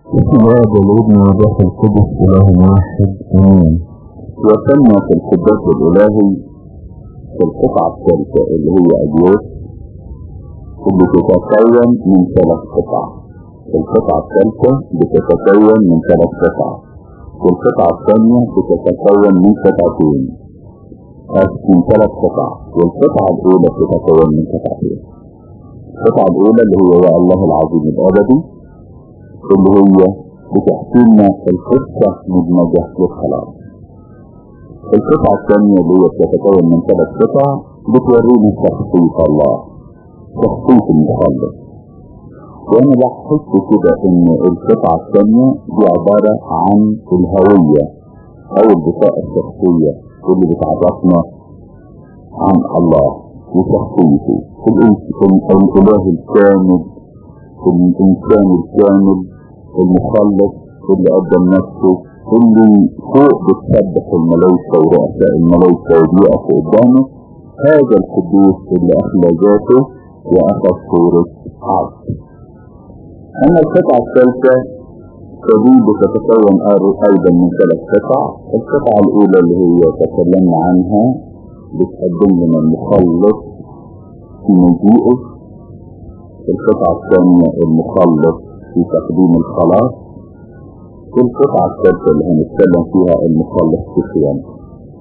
بسم الله والابن والروح القدس اله واحد امين وسمى في القداس الالهي في القطعة الثالثة اللي هي اجيوس اللي بتتكون من ثلاث قطع القطعة الثالثة بتتكون من ثلاث قطع والقطعة الثانية بتتكون من قطعتين من ثلاث قطع والقطعة الأولى بتتكون من قطعتين القطعة الأولى اللي هو يا الله العظيم الأبدي اللي هي بتحكي لنا القصة مدمجة للخلاص القطعة الثانية اللي هي بتتكون من ثلاث قطع بتورينا شخصية الله شخصية المخلص وانا بحس كده ان القطعة الثانية دي عبارة عن الهوية او البطاقة الشخصية اللي بتعرفنا عن الله وشخصيته الاله الكامل الانسان الكامل المخلص اللي قدم نفسه اللي فوق بتسبح الملائكة ورؤساء الملائكة وبيقف قدامه هذا القدوس اللي اخلى ذاته واخذ صورة عبد اما القطعة الثالثة فدي بتتكون ايضا من ثلاث قطع القطعة الاولى اللي هي تكلمنا عنها بتقدم لنا المخلص في مجيئه القطعة الثانية المخلص في تقديم الخلاص القطعة الثالثة اللي هنتكلم فيها المخلص في قيامته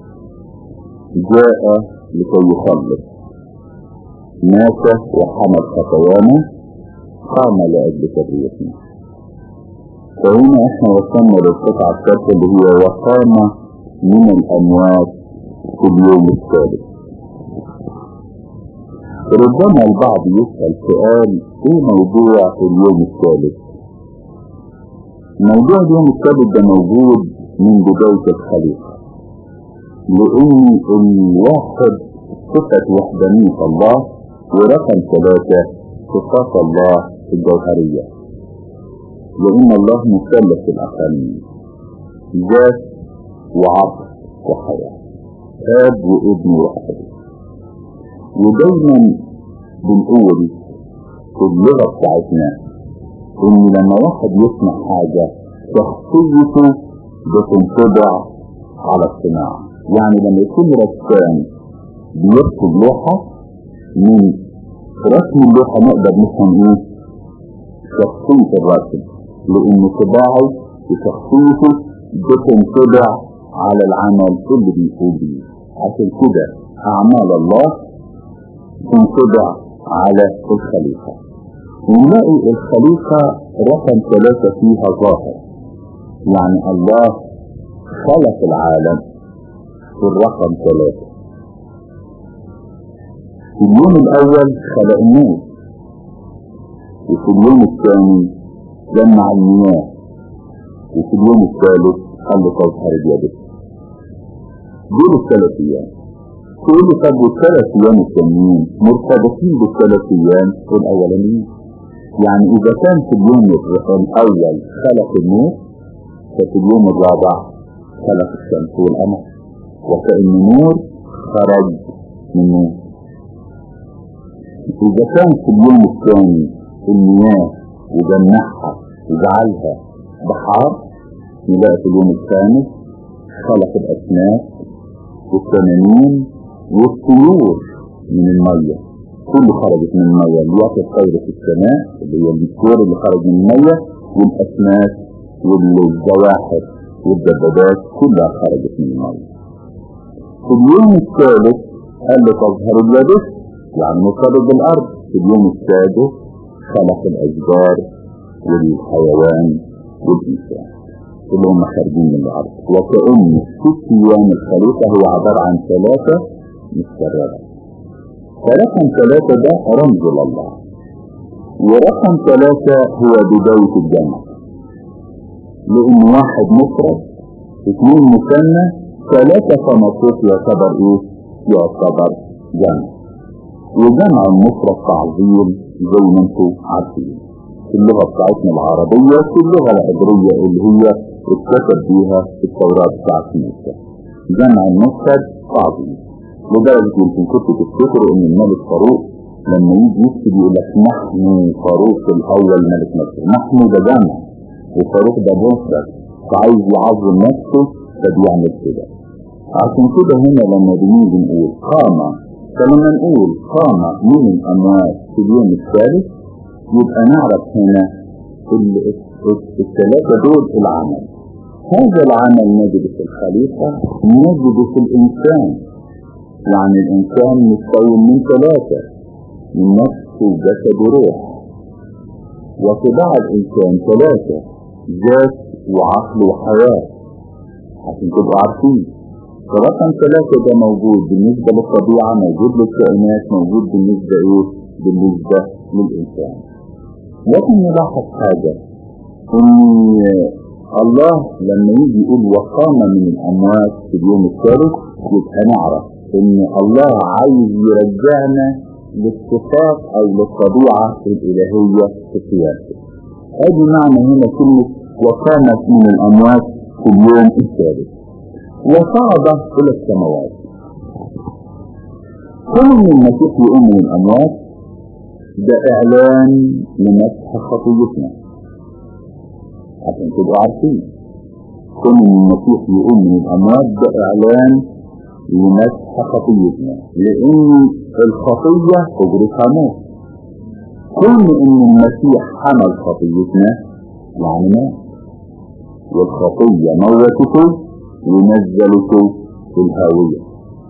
جاء لكي يخلص مات وحمل خطايانا قام لأجل تبريتنا فهنا احنا وصلنا للقطعة الثالثة اللي هي وقام من الأموات في اليوم الثالث ربما البعض يسأل سؤال ايه موضوع اليوم الثالث موضوع اليوم الثالث ده موجود من بداية الخليقة لان الواحد صفة وحدانية الله ورقم ثلاثة صفات الله الجوهرية لان الله مثلث الاقانيم ذات وعقل وحياة اب وابن واحد ودايما بنقول في اللغة بتاعتنا ان لما واحد يسمع حاجة شخصيته بتنطبع على الصناعة يعني لما يكون رسام بيرسم لوحة من رسم اللوحة نقدر نفهم ايه شخصية الرسم لان طباعه وشخصيته بتنطبع على العمل اللي بيقوم بيه عشان كده اعمال الله تنطبع على الخليقة ونلاقي الخليقة رقم ثلاثة فيها ظاهر يعني الله خلق العالم في الرقم ثلاثة في اليوم الأول خلق النور وفي اليوم الثاني جمع المياه وفي اليوم الثالث خلق تظهر بيده دول الثلاث أيام تقول لي طب والثلاث ايام التانيين مرتبطين بالثلاث ايام الاولانيين يعني اذا كان في اليوم الاول خلق النور ففي اليوم الرابع خلق الشمس والقمر وكأن نور خرج من نور اذا كان في اليوم الثاني المياه وجمعها وجعلها بحار نلاقي في اليوم الخامس خلق الاسماك والتنانين والطيور من المية كل خرجت من المية الوقت الطير في السماء اللي هي الطيور اللي خرج من المية والأسماك والزواحف والدبابات كلها خرجت من المية في اليوم الثالث قال له تظهر اليابس يعني مرتبط بالأرض في اليوم السادس خلق الأشجار والحيوان والإنسان اللي هم خارجين من الأرض وكأن ست أيام الخليقة هو عبارة عن ثلاثة متكررة فرقم ثلاثة ده رمز لله ورقم ثلاثة هو بداية الجنة لأن واحد مفرد اثنين مثنى ثلاثة فمطوط يعتبر ايه؟ يعتبر جنة وجمع المفرد تعظيم زي ما انتم عارفين في اللغة بتاعتنا العربية في اللغة العبرية اللي هي اتكتب بيها في التوراة بتاعت موسى جمع المفرد تعظيم لدرجة يمكن كنت تفتكروا ان الملك فاروق لما يجي يكتب يقول لك نحن فاروق الاول ملك مصر نحن ده جمع وصاروخ ده مفرد فعايز يعظم نفسه فبيعمل كده عشان كده هنا لما بنيجي نقول قام فلما نقول قام من الأموات في اليوم الثالث يبقى نعرف هنا الثلاثة دول العمل هذا العمل نجد في الخليقة نجد في الإنسان يعني الإنسان متكون من ثلاثة من نفس وجسد وروح وطباع الإنسان ثلاثة ذات وعقل وحياة عشان تبقوا عارفين فرقم ثلاثة ده موجود بالنسبة للطبيعة موجود للكائنات موجود بالنسبة إيه بالنسبة للإنسان لكن نلاحظ حاجة إن الله لما يجي يقول وقام من الأموات في اليوم الثالث يبقى نعرف إن الله عايز يرجعنا للصفات أو للطبيعة الإلهية في سياسته هذه معنى هنا كلمة وقامت من الأموات في اليوم الثالث وصعد إلى السماوات كل من المسيح يقوم من الأموات ده إعلان لمسح خطيتنا عشان تبقوا عارفين كل من المسيح يقوم من الأموات ده إعلان لمسح خطيتنا لأن الخطية أجرتها موت كل إن المسيح حمل خطيتنا يعني مات والخطية موتته ونزلته في الهاوية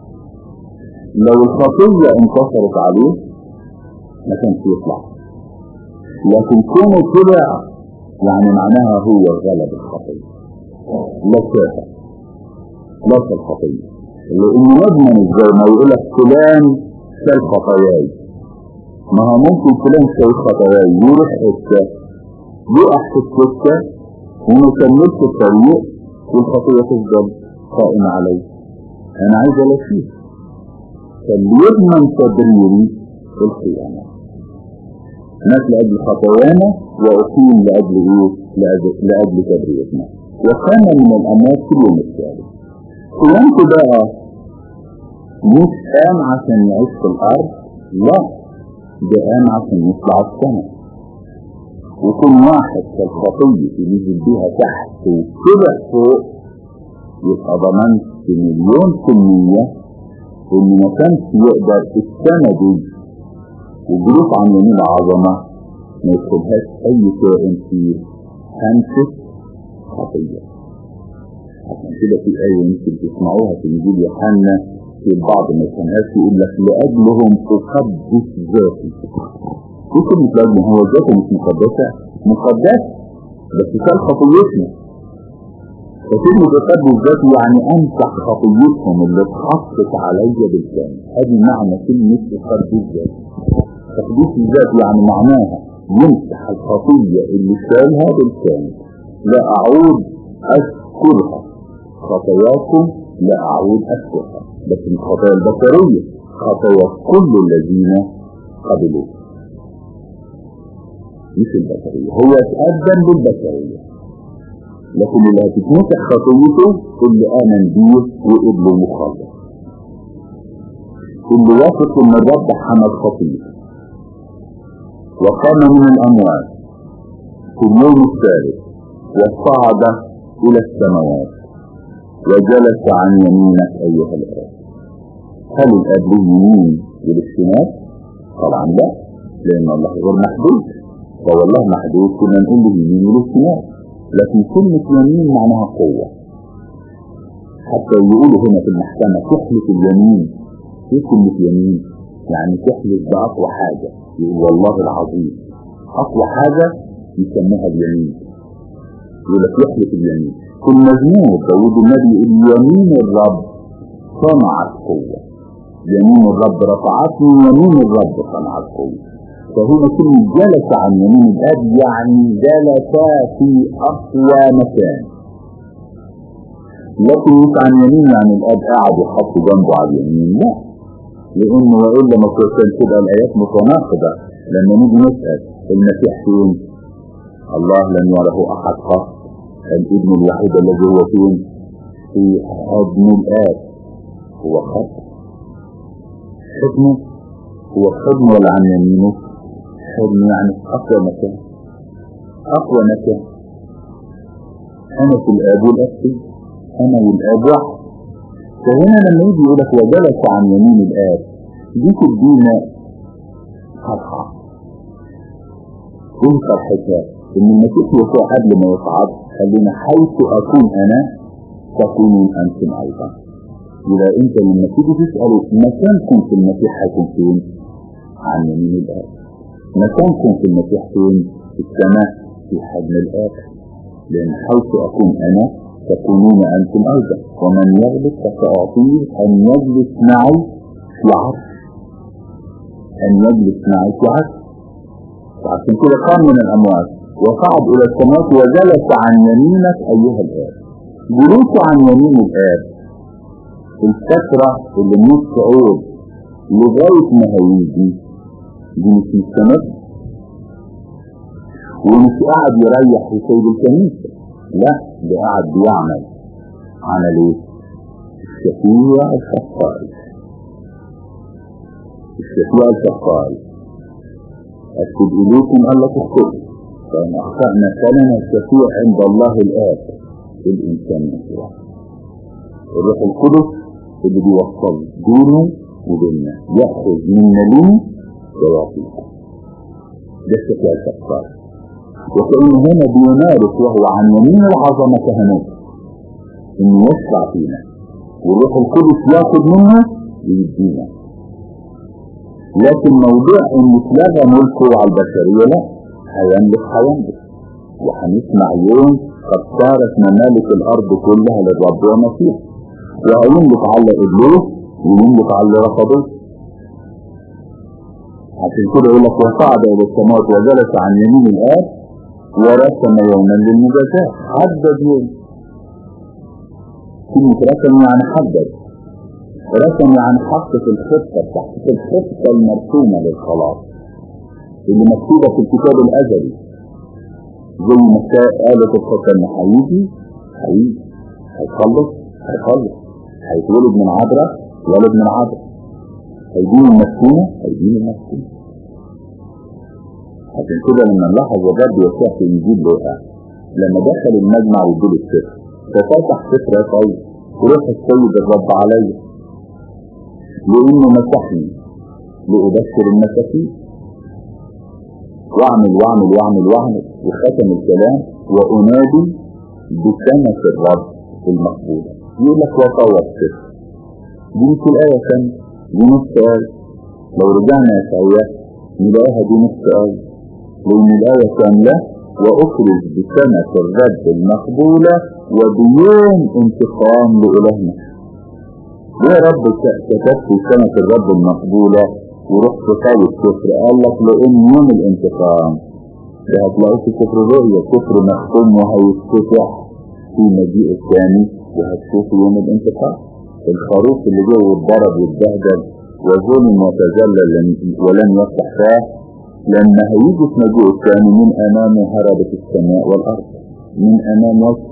لو الخطية انتصرت عليه ما كانش يطلع لكن كونه طلع يعني معناها هو غلب الخطية لا شافة لا الخطية لأن نضمن ازاي ما يقول لك فلان شال خطاياي ما هو ممكن فلان شال خطاياي يروح حتة يقع في السكة وما يكملش الطريق والخطية تفضل قائمة عليه أنا عايز ألاشيه فليضمن تبريري القيامة مات لأجل خطايانا وأقيم لأجل إيه؟ لأجل, لأجل تبريرنا وكان من الأموات في اليوم الثالث قيامته بقى مش قام عشان يعيش في الأرض لا ده قام عشان يطلع السماء وكل واحد كالخطية ينزل بيها تحت وكده فوق يبقى ضمنت مليون في المية إن ما كانش يقدر السنة دي وجروف عن يمين العظمة ما يدخلهاش أي كائن في همسة خطية عشان كده في آية يمكن تسمعوها في إنجيل يوحنا في البعض ما يفهمهاش يقول لك لأجلهم أقدس ذاتي ايه كلمة لازم هو ذاته مش مقدسة مقدسة بس كان خطيتنا وكلمة أقدس ذاتي يعني أمسح خطيتهم اللي اتحطت عليا بالكامل هذه معنى كلمة أقدس ذاتي تقديس الذات يعني معناها يمسح الخطية اللي شالها بالكامل لا أعود أذكرها خطاياكم لا أعود أذكرها بس الخطايا البشرية خطايا كل الذين قبلوا مش البشرية هو يتقدم بالبشرية لكن اللي هتتمسح خطيته اللي آمن بيه وقبله مخلص اللي واثق ان الرب حمد خطيته وقام من الأموات في اليوم الثالث وصعد إلى السماوات وجلس عن يمينك أيها الآب هل الآب له يمين والشمال؟ طبعا لا لأن الله غير محدود فهو الله محدود كنا نقول له يمين وله شمال لكن كلمة يمين معناها قوة حتى يقولوا هنا في المحكمة تحلف اليمين ايه كلمة يمين؟ يعني تحلف بأقوى حاجة يقول والله العظيم أقوى حاجة يسموها اليمين يقول لك يحلف اليمين في المزمور داود النبي يقول يمين الرب صنعت قوة يمين الرب رفعتني يمين الرب صنعت قوة فهنا كلمة جلس عن يمين الأب يعني جلس في أقوى مكان لكن مش عن يمين يعني الأب قاعد يحط جنبه على اليمين لا لأنه وإلا ما كانت تبقى الآيات متناقضة لما نيجي نسأل المسيح فين؟ الله لم يره أحد قط الابن الوحيد الذي هو فين؟ في حضن الآب هو خط حضنه هو حضن ولا عن يمينه؟ حضن يعني أقوى مكان أقوى مكان أنا في الآب والآب فيه أنا والآب واحد فهنا لما يجي يقول لك وجلس عن يمين الآب دي تدينا فرحة ايه فرحتها؟ إن المسيح يسوع قبل ما يصعد قال لنا حيث أكون أنا تكونون أنتم أيضا يبقى أنت لما تيجي تسأله مكانكم في المسيح هيكون فين؟ عن يمين الآب مكانكم في المسيح فين؟ في السماء في حضن الآب لأن حيث أكون أنا تكونون أنتم أيضا ومن يغلب فسأعطيه أن يجلس معي في عرش أن يجلس معي في عرش وعشان كده قام من الأموات وصعد إلى السماوات وجلس عن يمينك أيها الآب جلوسه عن يمين الآب الفترة اللي من الصعود لغاية ما هيجي دي مش مستمر ومش قاعد يريح في سيد الكنيسة لا ده قاعد بيعمل عمل ايه؟ الشفيع الشفاعي الشفيع الشفاعي أكتب إليكم ألا تخطئوا فإن أخطأنا فلنا الشفيع عند الله الآب الإنسان يسوع الروح القدس اللي بيوصل بينه وبيننا يأخذ منا لنا ويعطيكم ده الشفيع الشفاعي وكأنه هنا بيمارس وهو عن يمين العظمة كهنوت إنه يشفع فينا والروح القدس ياخد منه ويدينا لكن موضوع إن اتلغى ملكه على البشرية لا هيملك هيملك وهنسمع يوم قد صارت ممالك الأرض كلها للرب ومسيح وهيملك على إبليس ويملك على اللي رفضوه عشان كده يقول لك وصعد إلى السماوات وجلس عن يمين الآب ورسم يوما للمجازات حدد يوم كلمة رسم يعني حدد رسم يعني حط في الخطة تحت في الخطة المرسومة للخلاص اللي مكتوبة في الكتاب الأزلي زي ما قالت الخطة إن هيجي هيجي هيخلص هيخلص هيتولد من عذرة ولد من عذرة هيدين المسكونة هيدين المسكونة عشان كده لما نلاحظ وجد يسوع في انجيل لوقا لما دخل المجمع ويقول السفر ففتح سفر يا طيب وروح السيد الرب عليا لانه مسحني لابشر المساكين واعمل واعمل واعمل واعمل وختم الكلام وانادي بسنة الرب المقبولة يقول لك وطوى السفر دي مش الآية كام دي نص آية لو رجعنا يا سعيا نلاقيها دي نص آية لأن الآية كاملة وأخرج بسنة الرب المقبولة وبيوم انتقام لإلهنا يا رب كتبت سنة الرب المقبولة ورحت قوي السفر قال لك لأن يوم الانتقام ده هتلاقيه في سفر الرؤيا سفر مختوم وهيتفتح في مجيء الثاني وهتشوف يوم الانتقام الخروف اللي جه واتضرب واتبهدل وظلم وتذلل ولم يفتح فاه لما هيجي في مجيء الثاني من امامه هربت السماء والارض من امام وجه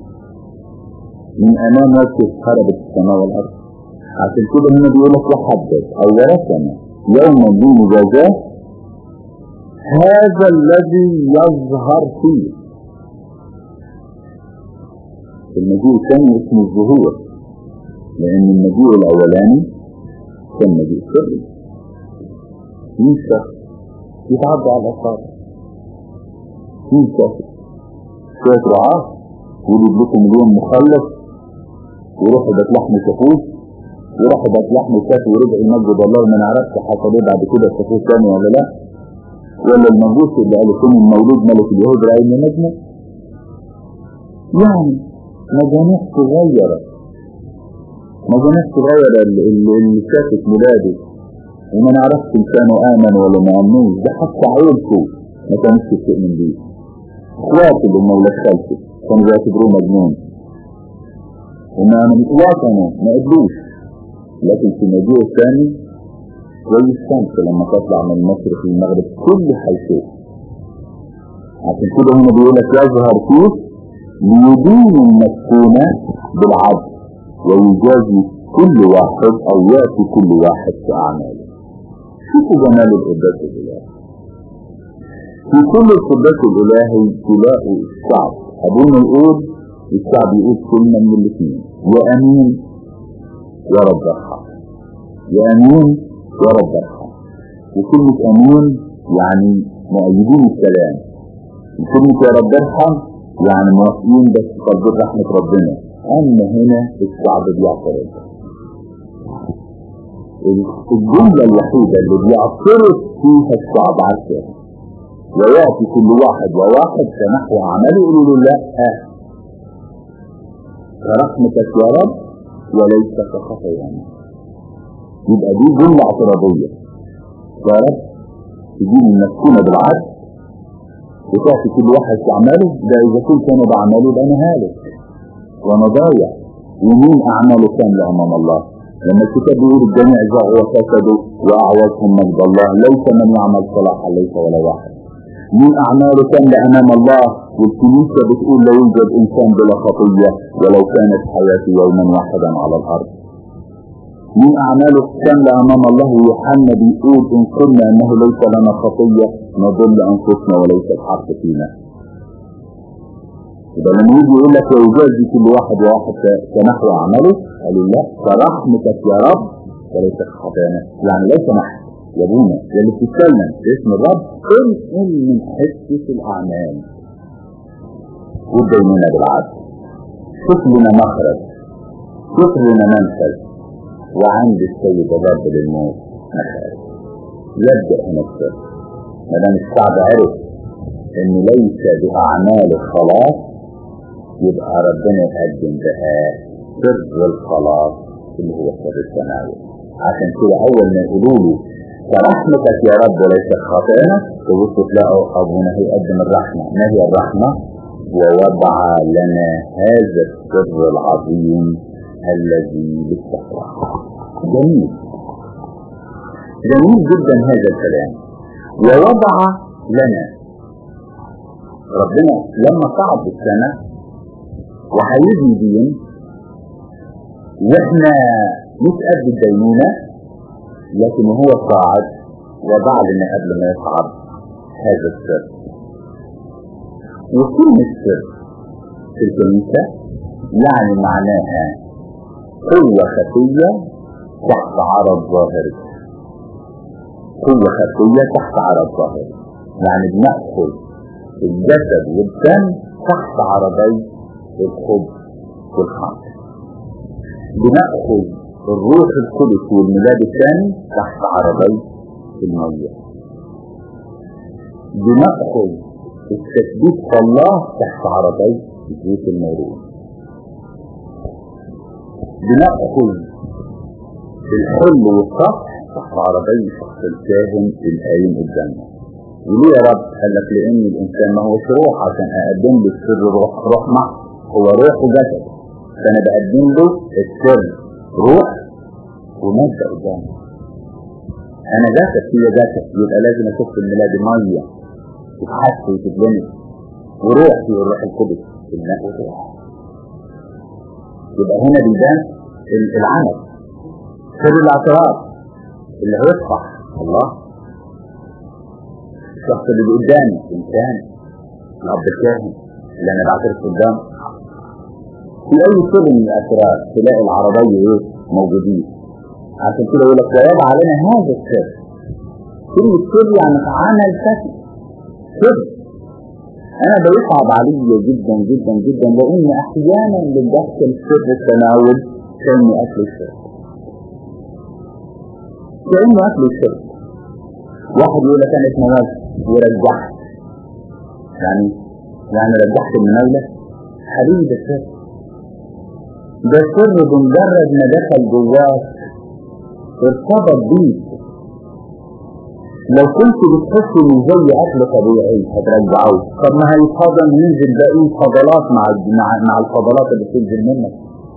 من امام وجه هربت السماء والارض عشان كده هنا بيقول لك وحدد او ورسم يوما لمجازاه هذا الذي يظهر فيه المجيء الثاني اسمه الظهور لان المجيء الاولاني كان مجيء سري مين شخص يتعدى على الأصابع مين شخص شوية رعاة يولد لكم اليوم مخلص ويروحوا بات لحم شافوه وراحوا بات لحم شاف ورجع يمجد الله وما نعرفش حصل ايه بعد كده شافوه تاني ولا لا ولا المجوس اللي قالوا فين المولود ملك اليهود رأينا نجمه يعني مجاميع صغيرة مجاميع صغيرة اللي, اللي شافت ميلاده وما نعرفش ان كانوا امنوا ولا ما امنوش ده حتى عيلته ما كانش تؤمن بيه اخواته اللي هم ولاد خالته كانوا بيعتبروه مجنون وما وطنوا ما قبلوش لكن في المجيء الثاني زي الشمس لما تطلع من مصر في المغرب كل هيشوف عشان كده هنا بيقول لك يظهر فيه ليدين المسكونة بالعدل ويجازي كل واحد او يأتي كل واحد في اعماله شوفوا جمال القداس الالهي في كل القداس الالهي تلاقوا الشعب ابونا يقول الشعب يقول كلمة من الاثنين يا أمين يا رب ارحم يا أمين يا رب ارحم وكلمة أمين يعني مؤيدين السلام وكلمة يا رب ارحم يعني موافقين بس تقدير رحمة ربنا أما هنا الشعب بيعترض الجملة الوحيدة اللي بيعترض فيها الشعب على الكافر ويأتي كل واحد وواحد كنحو عمله يقول له لا فرحمتك يا رب وليس كخطايانا يبقى دي جملة اعتراضية يا رب تجيب المسكونة بالعدل وتعطي كل واحد تعمله ده إذا كنت أنا بعمله يبقى أنا هالك وأنا ضايع ومين أعماله كاملة أمام الله لما الكتاب بيقول الجميع جاءوا وفسدوا وأعوزهم مجد الله ليس من يعمل صلاحا ليس ولا واحد من أعماله كاملة أمام الله والكنيسة بتقول لا يوجد إنسان بلا خطية ولو كانت حياتي يوما واحدا على الأرض من أعماله كاملة أمام الله ويوحنا بيقول إن قلنا أنه ليس لنا خطية نضل أنفسنا وليس الحق فينا يبقى لما يجي يقول لك ويجازي كل واحد وواحد كنحو عمله قالوا لا فرحمتك يا رب وليس خطايانا يعني لو سمحت يا ابونا يا اللي بتتكلم باسم الرب كن ان من حته الاعمال وبيننا بالعدل شوف لنا مخرج شوف لنا منفذ وعند السيد الرب للموت مخارج يبدا هنا السر ما دام الشعب عرف ان ليس باعمال الخلاص يبقى ربنا يقدم بها سر الخلاص اللي هو سر التناول عشان كده اول ما يقولوا له فرحمتك يا رب وليس خاطئنا تبصوا تلاقوا ابونا هيقدم الرحمه ما هي الرحمه ووضع لنا هذا السر العظيم الذي بالتقوى جميل جميل جدا هذا الكلام ووضع لنا ربنا لما صعد السنة وهيجي دين واحنا مش قد الدينونة لكن هو صاعد وضع لنا قبل ما يصعد هذا السر وكلمة سر في الكنيسة يعني معناها قوة خفية تحت عرض ظاهري قوة خفية تحت عرض ظاهري يعني بنأخذ الجسد والدم تحت عرضي الخبز والخمر بنأخذ الروح القدس والميلاد الثاني تحت عرضي المية بنأخذ التثبيت في الله تحت عرضي زيت الميرون بنأخذ الحل والصفح تحت عرضي الشخص الكاهن القايم قدامنا وليه يا رب قال لك لان الانسان ما هوش روح عشان اقدم له السر روح رحمه هو روح وجسد فانا بقدم له السر روح ومادة قدامه انا جسد هي جسد يبقى لازم اشوف في الميلاد ميه تتحس وتتبني وروح في الروح القدس الماء والروح يبقى هنا بيبان العمل سر الاعتراف اللي هيصفح الله الشخص اللي قدامي انسان الاب الكاهن اللي انا بعترف قدامه في اي سر من الاسرار تلاقي العربيه ايه موجودين عشان كده يقول لك ويضع علينا هذا السر كلمة سر يعني عمل شكل سر انا بيصعب علي جدا جدا جدا لان احيانا بندخل سر التناول كانه اكل الشرب كانه اكل الشرب واحد يقول لك انا اتناولت ورجعت يعني يعني رجعت المناولة حبيبي ده سر ده سر بمجرد ما دخل جواك ارتبط بيك لو كنت بتحس انه زي اكل طبيعي هترجعه طب ما هيتفضل ينزل باقي فضلات مع مع مع الفضلات اللي بتنزل منك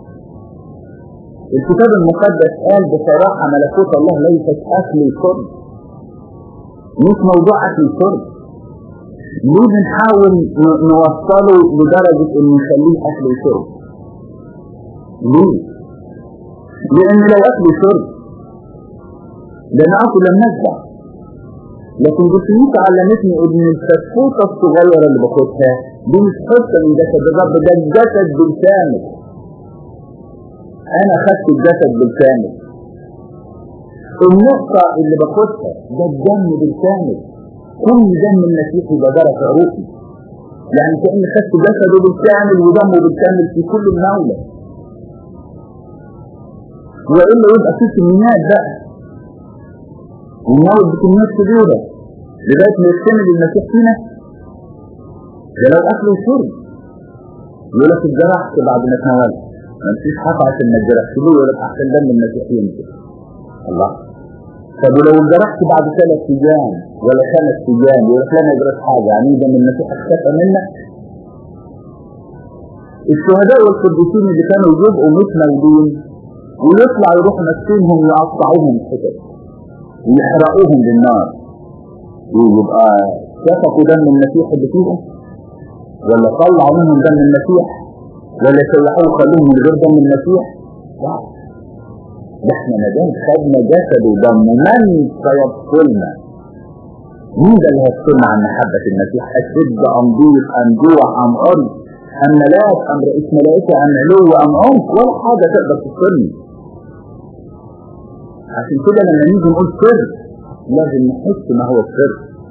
الكتاب المقدس قال بصراحه ملكوت الله ليست اكل الشرب مش موضوع اكل الشرب ليه بنحاول نوصله لدرجة انه نخليه اكل وشرب ليه لان لو اكل وشرب ده انا اكل لما اشبع لكن بسيطة علمتني ان الفتفوتة الصغيرة اللي باخدها دي مش حته من جسد الرب ده الجسد بالكامل انا خدت الجسد بالكامل النقطة اللي باخدها ده الدم بالكامل كل دم المسيح يبقى درس عروقي يعني كأني خدت جسده بالكامل ودمه بالكامل في كل المولى وإلا يبقى في كميات بقى والموت بكميات كبيرة لغاية ما يكتمل المسيح فينا ده لو أكل وشرب يقول لك اتجرحت بعد ما اتناولت ما فيش حاجة عشان ما اتجرحت ليه يقول لك أحسن دم المسيح ينزل الله طب ولو اتجرحت بعد ثلاث أيام ولا خمس أيام يقول لك لا ما يجراش حاجة يعني دم المسيح اختفى منك الشهداء والقديسين اللي كانوا يبقوا متمولين ويطلع يروح ماسكينهم يقطعوهم حتت ويحرقوهم بالنار ويبقى سفكوا دم المسيح اللي فيهم ولا طلعوا منهم دم المسيح ولا سيحوه خلوهم من غير دم المسيح لا ده احنا مدام خدنا جسد ودم من سيفصلنا مين ده اللي هيفصلنا عن محبة المسيح أشد أم ضيق أم جوع أم أرض أم ملاك أم رئيس ملائكة أم علو أم عمق ولا حاجة تقدر تفصلني عشان كده لما نيجي نقول سر لازم نحس ما هو السر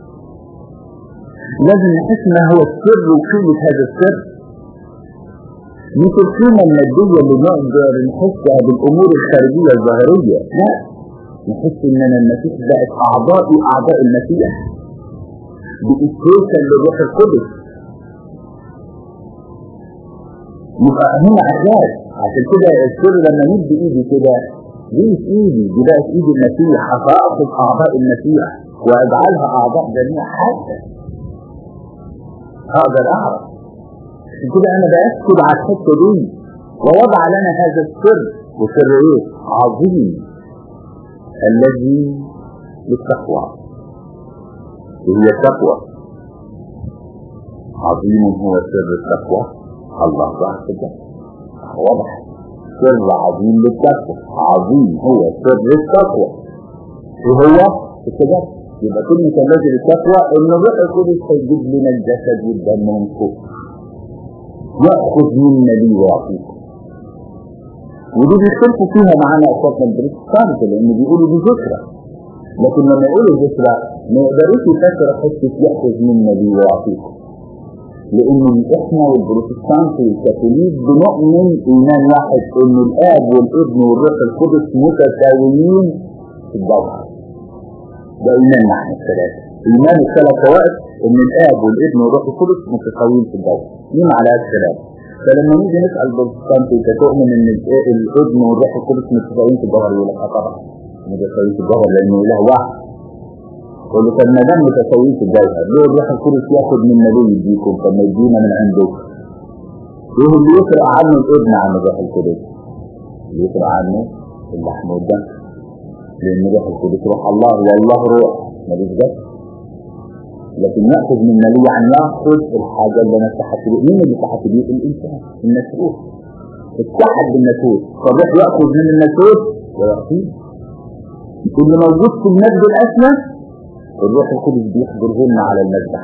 لازم نحس ما هو السر وقيمة هذا السر مش القيمة المادية اللي نقدر نحسها بالأمور الخارجية الظاهرية لا نحس إننا المسيح بقت أعضائي أعضاء المسيح بإسكيشن للروح القدس يبقى هنا أساس عشان كده السر لما ندي إيدي كده دي في إيدي دي بقت إيد المسيح أخاطب أعضاء المسيح وأجعلها أعضاء جميع حتى أقدر أعرف عشان كده أنا بأكد على الحتة دي ووضع لنا هذا السر وسر إيه؟ عظيم الذي للتقوى وهي التقوى عظيم هو سر التقوى الله ظهر كده واضح سر عظيم للتقوى عظيم هو سر التقوى وهو التجارة يبقى كلمة الذي للتقوى ان الروح القدس هيجيب لنا الجسد والدم من فوق يأخذ منا لي ويعطيكم ودي بيختلفوا فيها معانا اخواتنا البروتستانت لان بيقولوا دي ذكرى لكن لما يقولوا ذكرى ما يقدروش يفسروا حته ياخذ منا لي ويعطيكم لان احنا والبروتستانت والكاثوليك بنؤمن ايمان واحد ان الاب والابن والروح القدس متساويين في الجوهر ده ايمان احنا الثلاثه ايمان الثلاث فوائد ان الاب والابن والروح القدس متساويين في الجوهر مين على الثلاثه فلما نيجي نسال البروتستانت انت تؤمن ان الابن والروح القدس متساويين في الجوهر يقول لك اه طبعا متساويين في الجوهر لانه اله واحد يقول له طب ما دام متساويين في الجوهر ليه الروح القدس ياخد من نبي يديكم طب ما يدينا من عنده ايه اللي يفرق عنه الابن عن الروح القدس اللي يفرق عنه اللحم والدم لان الروح القدس روح الله والله روح ملوش جسد لكن ياخذ من النبي يعني ياخذ الحاجه اللي انا اتحدت بيها مين اللي اتحدت بيه الانسان النسوس اتحد بالنسوس فالروح ياخذ من النسوس ويعطيه اللي موجود في المجد الاسمى الروح القدس بيحضره لنا على المذبح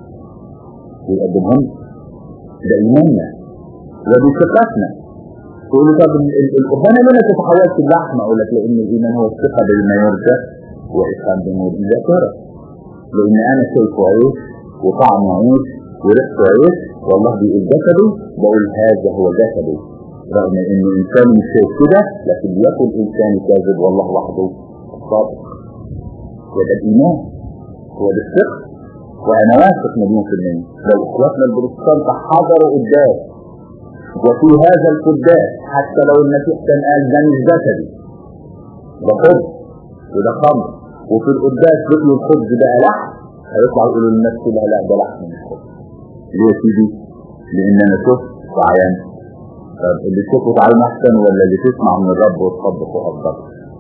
ويقدمهم ده ايماننا ودي ثقتنا تقول لي طب القربانه ليه ما تتحولش اللحم اقول لك لان الايمان هو الثقه بما يرجى وافهام بما لا ترى لان انا شايفه عيش وطعمه عيش وريحته عيش والله بيقول جسده بقول هذا هو جسده رغم ان الانسان مش شايف كده لكن بياكل انسان كاذب والله وحده صادق وده الايمان هو ده الثقه وانا واثق مليون في المية لو اخواتنا البروتستانت حضروا قدام وفي هذا القداس حتى لو المسيح كان قال ده مش جسدي ده خبز وده خمر وفي القداس بيقولوا الخبز بقى لحم هيطلعوا يقولوا للناس كلها لا ده لحم مش خبز ليه يا سيدي؟ لان انا شفت وعينت طب اللي تشوفه تعين احسن ولا اللي تسمع من الرب وتطبق وافضل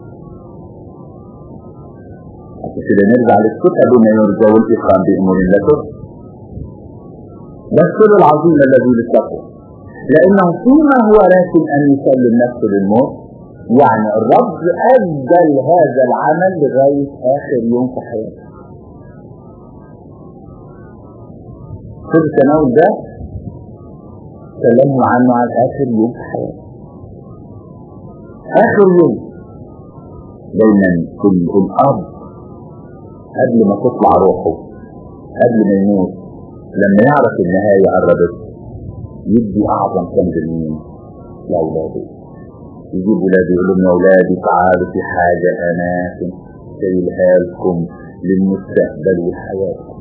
عشان كده نرجع للثقة بما يرجى والإقام بأمور لا ترجى ده السر العظيم الذي للتقوى لأنه فيما هو راكن أن يسلم نفسه للموت يعني الرب أجل هذا العمل لغاية آخر يوم في حياته سر التناول ده تكلموا عنه عن آخر يوم في حياته آخر يوم دايما كل الأب قبل ما تطلع روحه قبل ما يموت لما يعرف النهاية قربت يدي أعظم كنز لمين؟ لأولاده يجيب ولاده يقول لهم يا أولادي تعالوا في حاجة أماكن شايلها لكم للمستقبل وحياتكم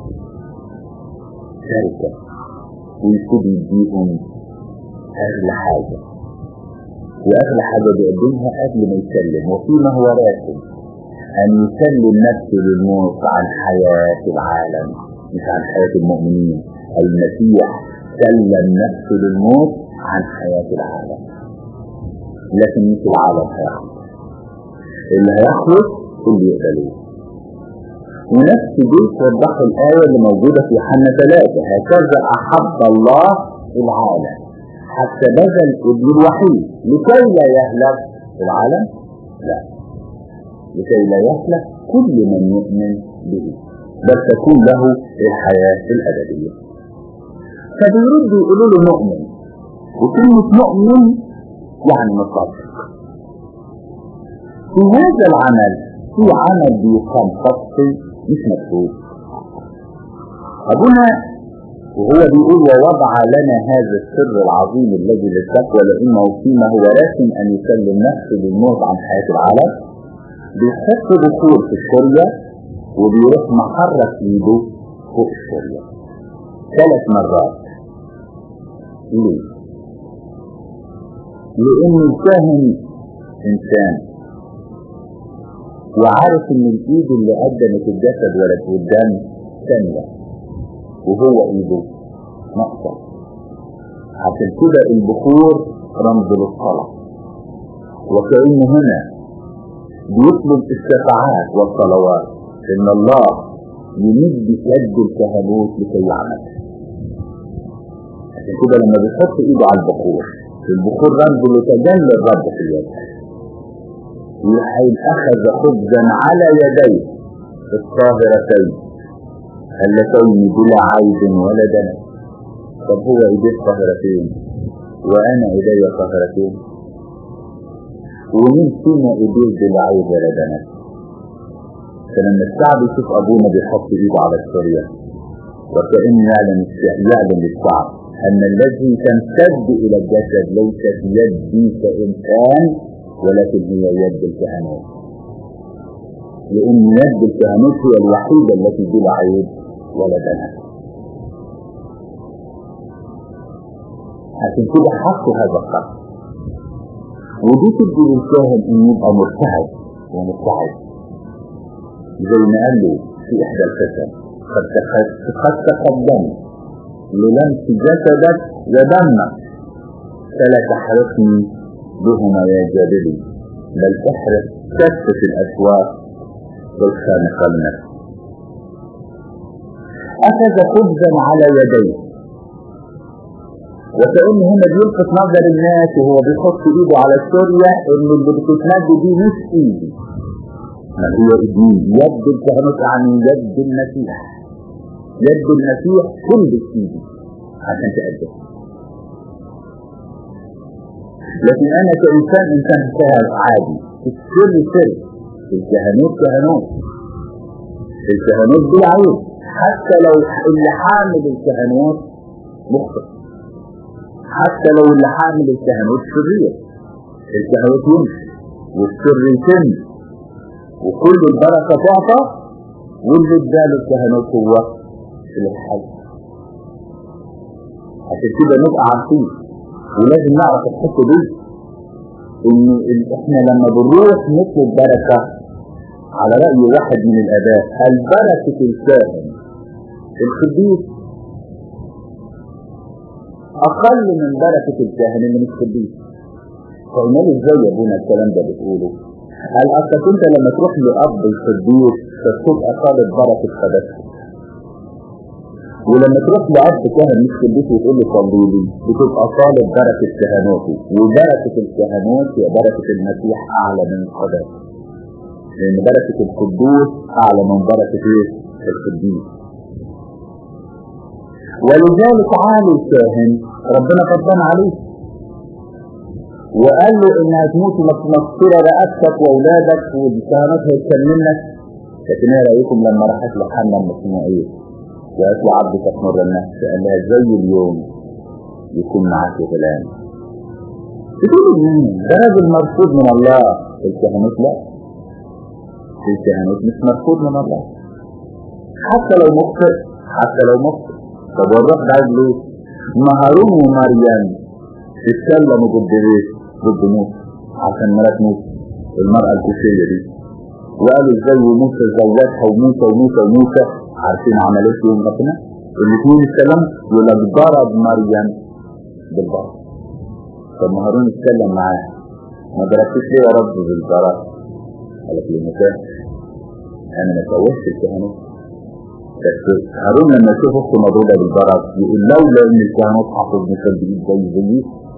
شركة ويكون يديهم أغلى حاجة وأغلى حاجة بيقدمها قبل ما يسلم وفيما هو راسم أن يسلم نفسه للموت عن حياة العالم مش عن حياة المؤمنين المسيح سلم نفسه للموت عن حياة العالم لكن مش العالم هيخلص اللي هيخلص اللي يقبلوه ونفس دي توضح الآية اللي موجودة في حنا ثلاثة هكذا أحب الله العالم حتى بذل ابن الوحيد لكي لا يهلك العالم لا لكي لا يهلك كل من يؤمن به بل تكون له الحياة الأبدية فبيردوا يقولوا له مؤمن وكلمة مؤمن يعني مصدق في هذا العمل في عمل بيقام شخصي مش مكتوب أبونا وهو بيقول ووضع لنا هذا السر العظيم الذي للتقوى لأنه فيما هو راسم أن يسلم نفسه للموت عن حياة العالم بيحط بخور في الشرية وبيروح محرك ايده فوق الشرية ثلاث مرات ليه؟ لأن الكاهن إنسان وعارف إن الإيد اللي قدمت الجسد ولا قدام ثانية وهو إيده نقصة عشان كده البخور رمز للصلاة وكأن هنا بيطلب الشفاعات والصلوات إن الله يمد يد الكهنوت لكي يعمل عشان كده لما بيحط ايده على البخور البخور رمز لتجلى الرب في اليد وحين اخذ خبزا على يديه الطاهرتين اللتين بلا عيب ولا دنس طب هو ايديه طاهرتين وانا ايدي طاهرتين ومين فينا ايديه بلا عيب ولا دنس فلما الشعب يشوف ابونا بيحط ايده على السريه وكأن يعلم يعلم للشعب أن الذي تمتد إلى الجسد ليست يدي كإنسان ولكن هي يد الكهنوت لأن يد الكهنوت هي الوحيدة التي بلا عيب ولا دنس عشان كده حطوا هذا الخط ودي تدي للكاهن انه يبقى مرتعب ومرتعب زي ما قال له في احدى الفتن قد قد تقدمت للمس جسدك ودمك فلا تحرقني بهما يا جابلي بل احرق كف في الاسواق والخانق النفس اخذ خبزا على يديه وكأن هنا بيلفت نظر الناس وهو بيحط ايده على السوريا ان اللي بتتمد دي مش ايدي ما هي ايدي يد الكهنوت عن يد المسيح يد المسيح كل ايدي عشان تقدم لكن انا كانسان انسان سهل عادي السر سر الكهنوت كهنوت الكهنوت دي عيب حتى لو اللي حامل الكهنوت مخطئ حتى لو اللي حامل الكهنوت شرير الكهنوت يمشي والسر يتم وكل البركة تعطى واللي اداله الكهنوت هو الحي عشان كده نبقى عارفين ولازم نعرف الحته دي ان احنا لما بنروح نطلب بركه على راي واحد من الاباء البركه الكاهن القديس اقل من بركه الكاهن اللي مش قديس فقلنا له ازاي يا ابونا الكلام ده بتقوله قال اصلك انت لما تروح لاب القديس فتبقى طالب بركه قداسته ولما تروح لأب كهن مش في البيت وتقول له صلي لي بتبقى طالب بركة كهنوته وبركة الكهنوت هي بركة المسيح أعلى من القداسة لأن بركة القدوس أعلى من بركة إيه؟ القديس ولذلك عالي الكاهن ربنا غضبان عليه وقال له ان هتموت مغفره رقبتك واولادك والكهنات هيتكلمنك لكن ايه رايكم لما راحت لحنا ام اسماعيل وقالت له عبدك تمر النفس قال لها زي اليوم يكون معاك غلام تقول مين ده راجل مرفوض من الله الكهنوت لا الكهنوت مش مرفوض من الله حتى لو مخطئ حتى لو مخطئ طب والروح ده عايز ليه؟ ما هارون ومريم اتكلموا ضد ايه؟ ضد موسى عشان مرات موسى المرأة الكوشية دي وقالوا ازاي وموسى زوجها وموسى وموسى وموسى عارفين عملت يوم ربنا الاثنين السلام يقول لك ضرب مريم بالضرب طب ما هارون اتكلم معاه ما ضربتش ليه يا رب بالضرب قال لك ليه ما انا ما سويتش الكهنوت بس هارون لما يشوف اخته مضروبه بالضرب يقول لولا ان الكهنوت حافظ مثل بايد زي زي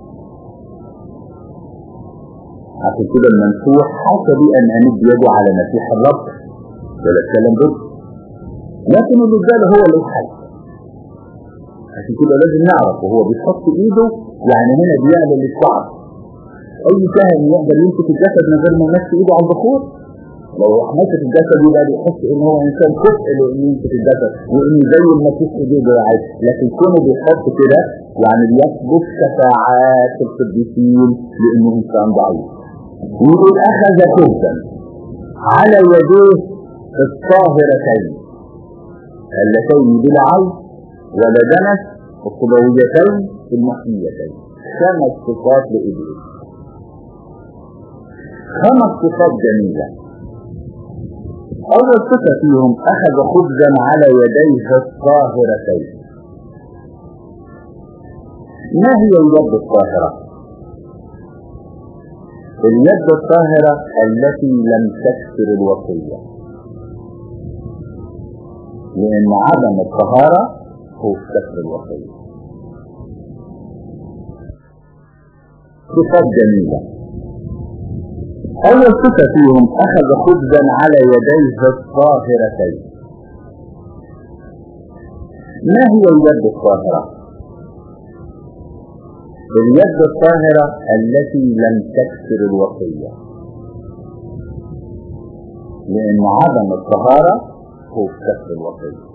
عشان كده المنسوح حسب ان امد يده على مسيح الرب ولا اتكلم ضد لكن الرجال هو اللي يحل عشان كده لازم نعرف وهو بيحط ايده يعني هنا بيعمل الشعب اي كاهن يقدر يمسك الجسد من غير ما يمسك ايده على البخور لو مسك الجسد يبقى بيحس ان هو انسان كفء لانه يمسك الجسد وان زي المسيح ايديه جاعد لكن كونه بيحط كده يعني بيثبت شفاعات القديسين لانه انسان ضعيف ويقول اخذ خبزا على يديه الطاهرتين اللتين بلا عيب ولا دنس الصبويتين المحميتين خمس صفات لإبليس خمس صفات جميلة أول صفة فيهم أخذ خبزا على يديه الطاهرتين ما هي اليد الطاهرة؟ اليد الطاهرة التي لم تكسر الوصية لأن عدم الطهارة هو كسر الوصية صفات جميلة أول صفة فيهم أخذ خبزا على يديه الطاهرتين ما هي اليد الطاهرة؟ اليد الطاهرة التي لم تكسر الوصية لأن عدم الطهارة هو كسر الوصية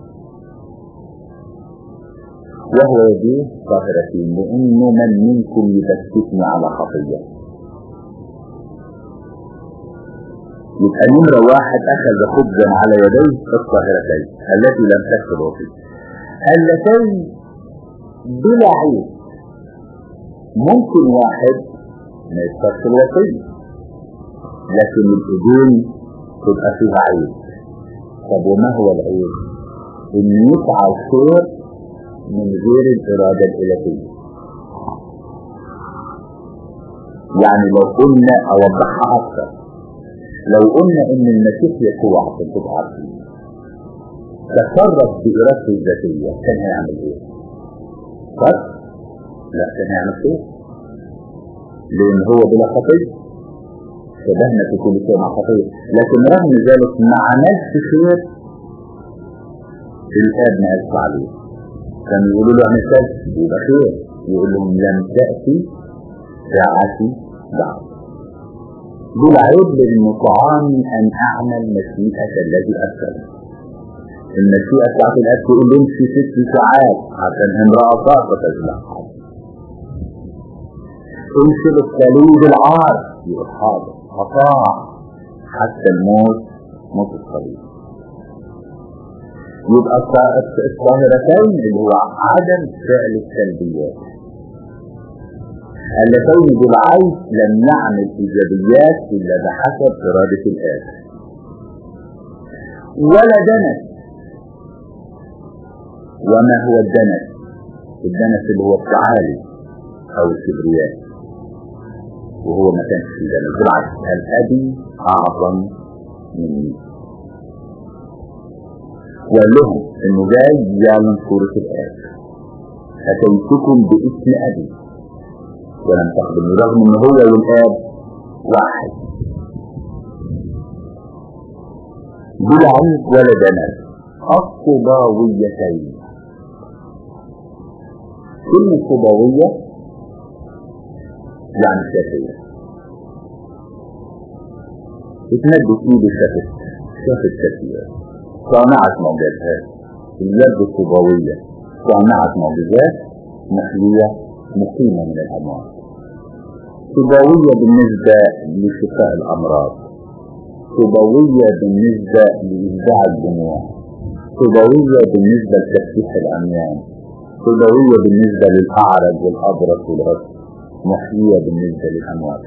وهو يديه طاهرتين لأنه من منكم يبكتني على خطية يبقى نمرة واحد أخذ خبزا على يديه الطاهرتين التي لم تكسر الوصية اللتين بلا عيب ممكن واحد ما يتكسر الوصية لكن الإيدين تبقى فيها عيب طب وما هو العيب؟ إن يسعى الخير من غير الإرادة الإلهية يعني لو قلنا أوضحها أكثر لو قلنا إن المسيح يسوع عشان تبقى عارفين تصرف بإرادته الذاتية كان هيعمل إيه؟ صح؟ لا كان هيعمل خير لأن هو بلا خطية شبهنا في كل شيء مع خطية لكن رغم ذلك ما عملش خير الآب ما قالش عليه كانوا يقولوا له اعمل كذا يبقى خير يقول لهم لم تأتي ساعتي بعد دول عيب لانه طعامي ان اعمل مشيئة الذي ارسل المشيئة بتاعت الاب تقول له امشي ست ساعات عشان امرأة ساقطة تجلعها امشي بالصليب العار يقول حاضر اطاع حتى الموت موت الصليب يبقى الطاهرتين اللي هو عدم فعل السلبيات اللتين بالعين لم نعمل ايجابيات الا بحسب اراده الاب ولا دنس وما هو الدنس الدنس اللي هو التعالي او الكبرياء وهو ما كانش في دنس بالعكس الابي اعظم مني وقال لهم انه جاي يعلن صورة الآب أتيتكم باسم أبي ولم تخدموا رغم ان هو والآب واحد بلا عيب ولا دنس الصباويتين كلمة طوباوية يعني شافية اتمدت ايده شافت شافت شافية صانعت معجزات اليد الطوباوية صانعت معجزات محيية مقيمة من الأموات طوباوية بالنسبة لشفاء الأمراض طوباوية بالنسبة لإبداع الدموع طوباوية بالنسبة لتفتيح الأميان طوباوية بالنسبة للأعرج والأبرص والغش محيية بالنسبة للأموات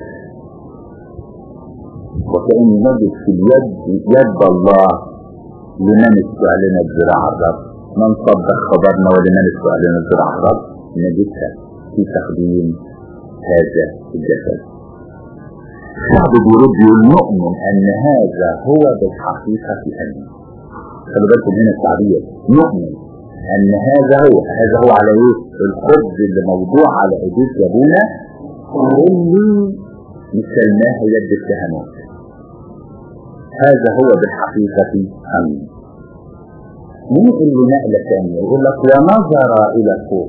وكأن نجد في اليد يد الله لمن استعلن الزراعة الرب من صدق خبرنا ولمن استعلن الزراعة الرب نجدها في تقديم هذا الجسد الشعب بيرد يقول نؤمن ان هذا هو بالحقيقة أمين خلي بالكم هنا التعبير نؤمن ان هذا هو هذا هو على ايه الخبز اللي موضوع على ايديك يا ابونا واللي مسلناه يد التهمات هذا هو بالحقيقة أمين ننقل لنقلة ثانية يقول لك ونظر إلى فوق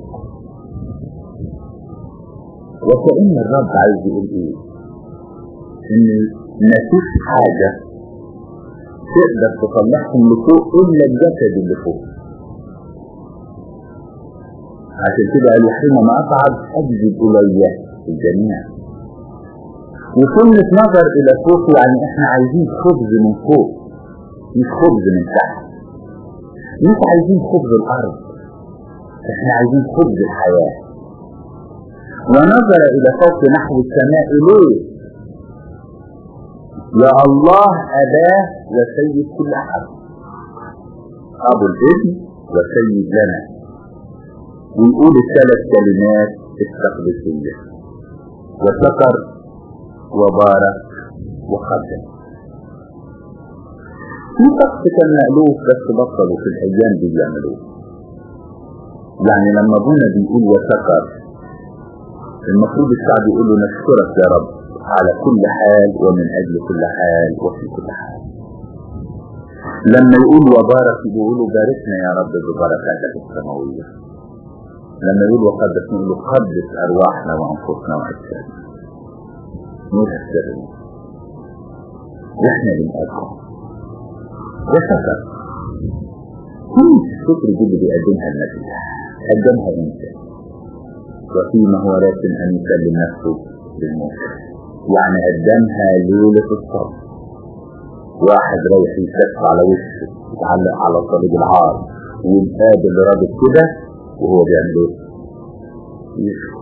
وكأن الرب عايز يقول ايه ان ما فيش حاجة تقدر تطلعهم لفوق الا الجسد اللي فوق عشان كده قال حينما اصعد اجذب الي الجميع وكلمة نظر الى فوق يعني احنا عايزين خبز من فوق مش خبز من تحت مش عايزين خبز الارض احنا عايزين خبز الحياه ونظر إلى فوق نحو السماء ليه يا الله أباه وسيد كل أحد أبو الابن وسيد لنا ويقول الثلاث كلمات التقديسية وشكر وبارك وقدم في شخص كان مألوف بس بطلوا في الأيام دي بيعملوه يعني لما ابونا بيقول وشكر المفروض الشعب يقول له نشكرك يا رب على كل حال ومن أجل كل حال وفي كل حال لما يقول وبارك يقولوا باركنا يا رب ببركاتك السماوية لما يقول وقدس نقول له قدس أرواحنا وأنفسنا وأجسادنا نور السر واحنا بنقدم وشكر كل الشكر دي اللي بيقدمها المسيح قدمها انت وفيما هو لازم أن يسلم نفسه للموت يعني قدمها ليلة الصبر واحد رايح يسف على وشه يتعلق على صليب العار والقابل رابط كده وهو بيعمل ايه؟ يشكر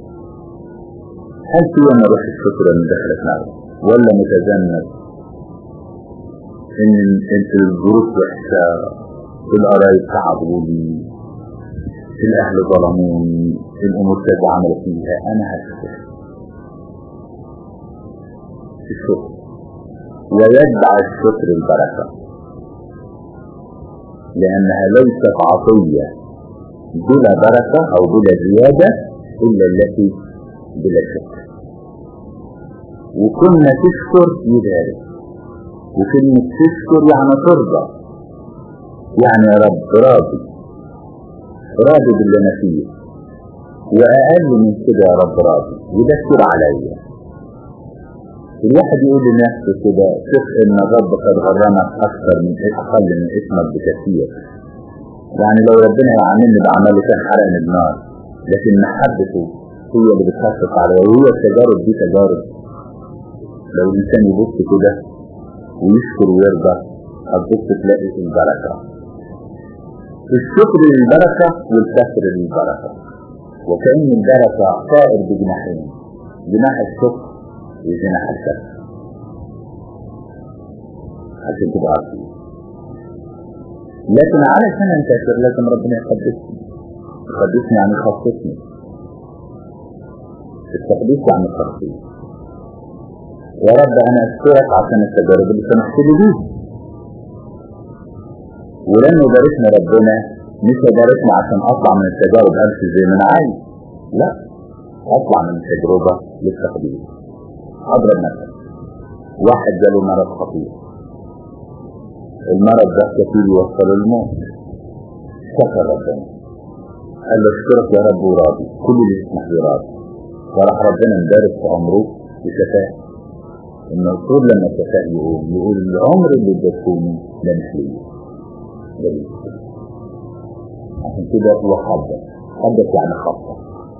هل في يوم روح الشكر من دخلت معه ولا متذنب ان انت الظروف وحشه القرايب تعبوا لي الاهل ظلموني الامور كذا عملت فيها انا هشكر الشكر ويتبع الشكر البركه لانها ليست عطيه بلا بركه او بلا زياده الا التي بلا شكر وكنا تشكر يبارك وكلمة تشكر يعني ترضى يعني يا رب راضي راضي باللي انا فيه واقل من كده يا رب راضي وده كتير عليا الواحد يقول لنفسه كده شوف ان الرب قد غرمك اكثر من اقل من اسمك بكثير يعني لو ربنا يعاملني بعمله كان حرقني بنار لكن محبته هي اللي بتخفف عليا وهي التجارب دي تجارب لو الانسان يبص كده ويشكر ويرضى هتبص تلاقي البركه الشكر للبركة والكسر للبركة وكأن البركة طائر بجناحين جناح الشكر وجناح الكسر عشان تبقى عارفين لكن علشان انتشر لازم ربنا يقدسني يقدسني يعني يخصصني التقديس يعني التخصيص يا رب انا اشكرك عشان التجارب اللي سمحت لي بيها ولما يباركنا ربنا مش يباركنا عشان اطلع من التجارب امشي زي ما انا عايز لا اطلع من التجربه للتقدير اضرب مثلا واحد جاله مرض خطير المرض ده كتير يوصل الموت شكر ربنا قال له اشكرك يا رب وراضي كل اللي يسمح لي راضي فراح ربنا مدارس في عمره بشفاه ان الرسول لما شفاه يقول يقول العمر اللي اديتوني ده مش ليا ده ليك. عشان كده هو حدث حدث يعني خطة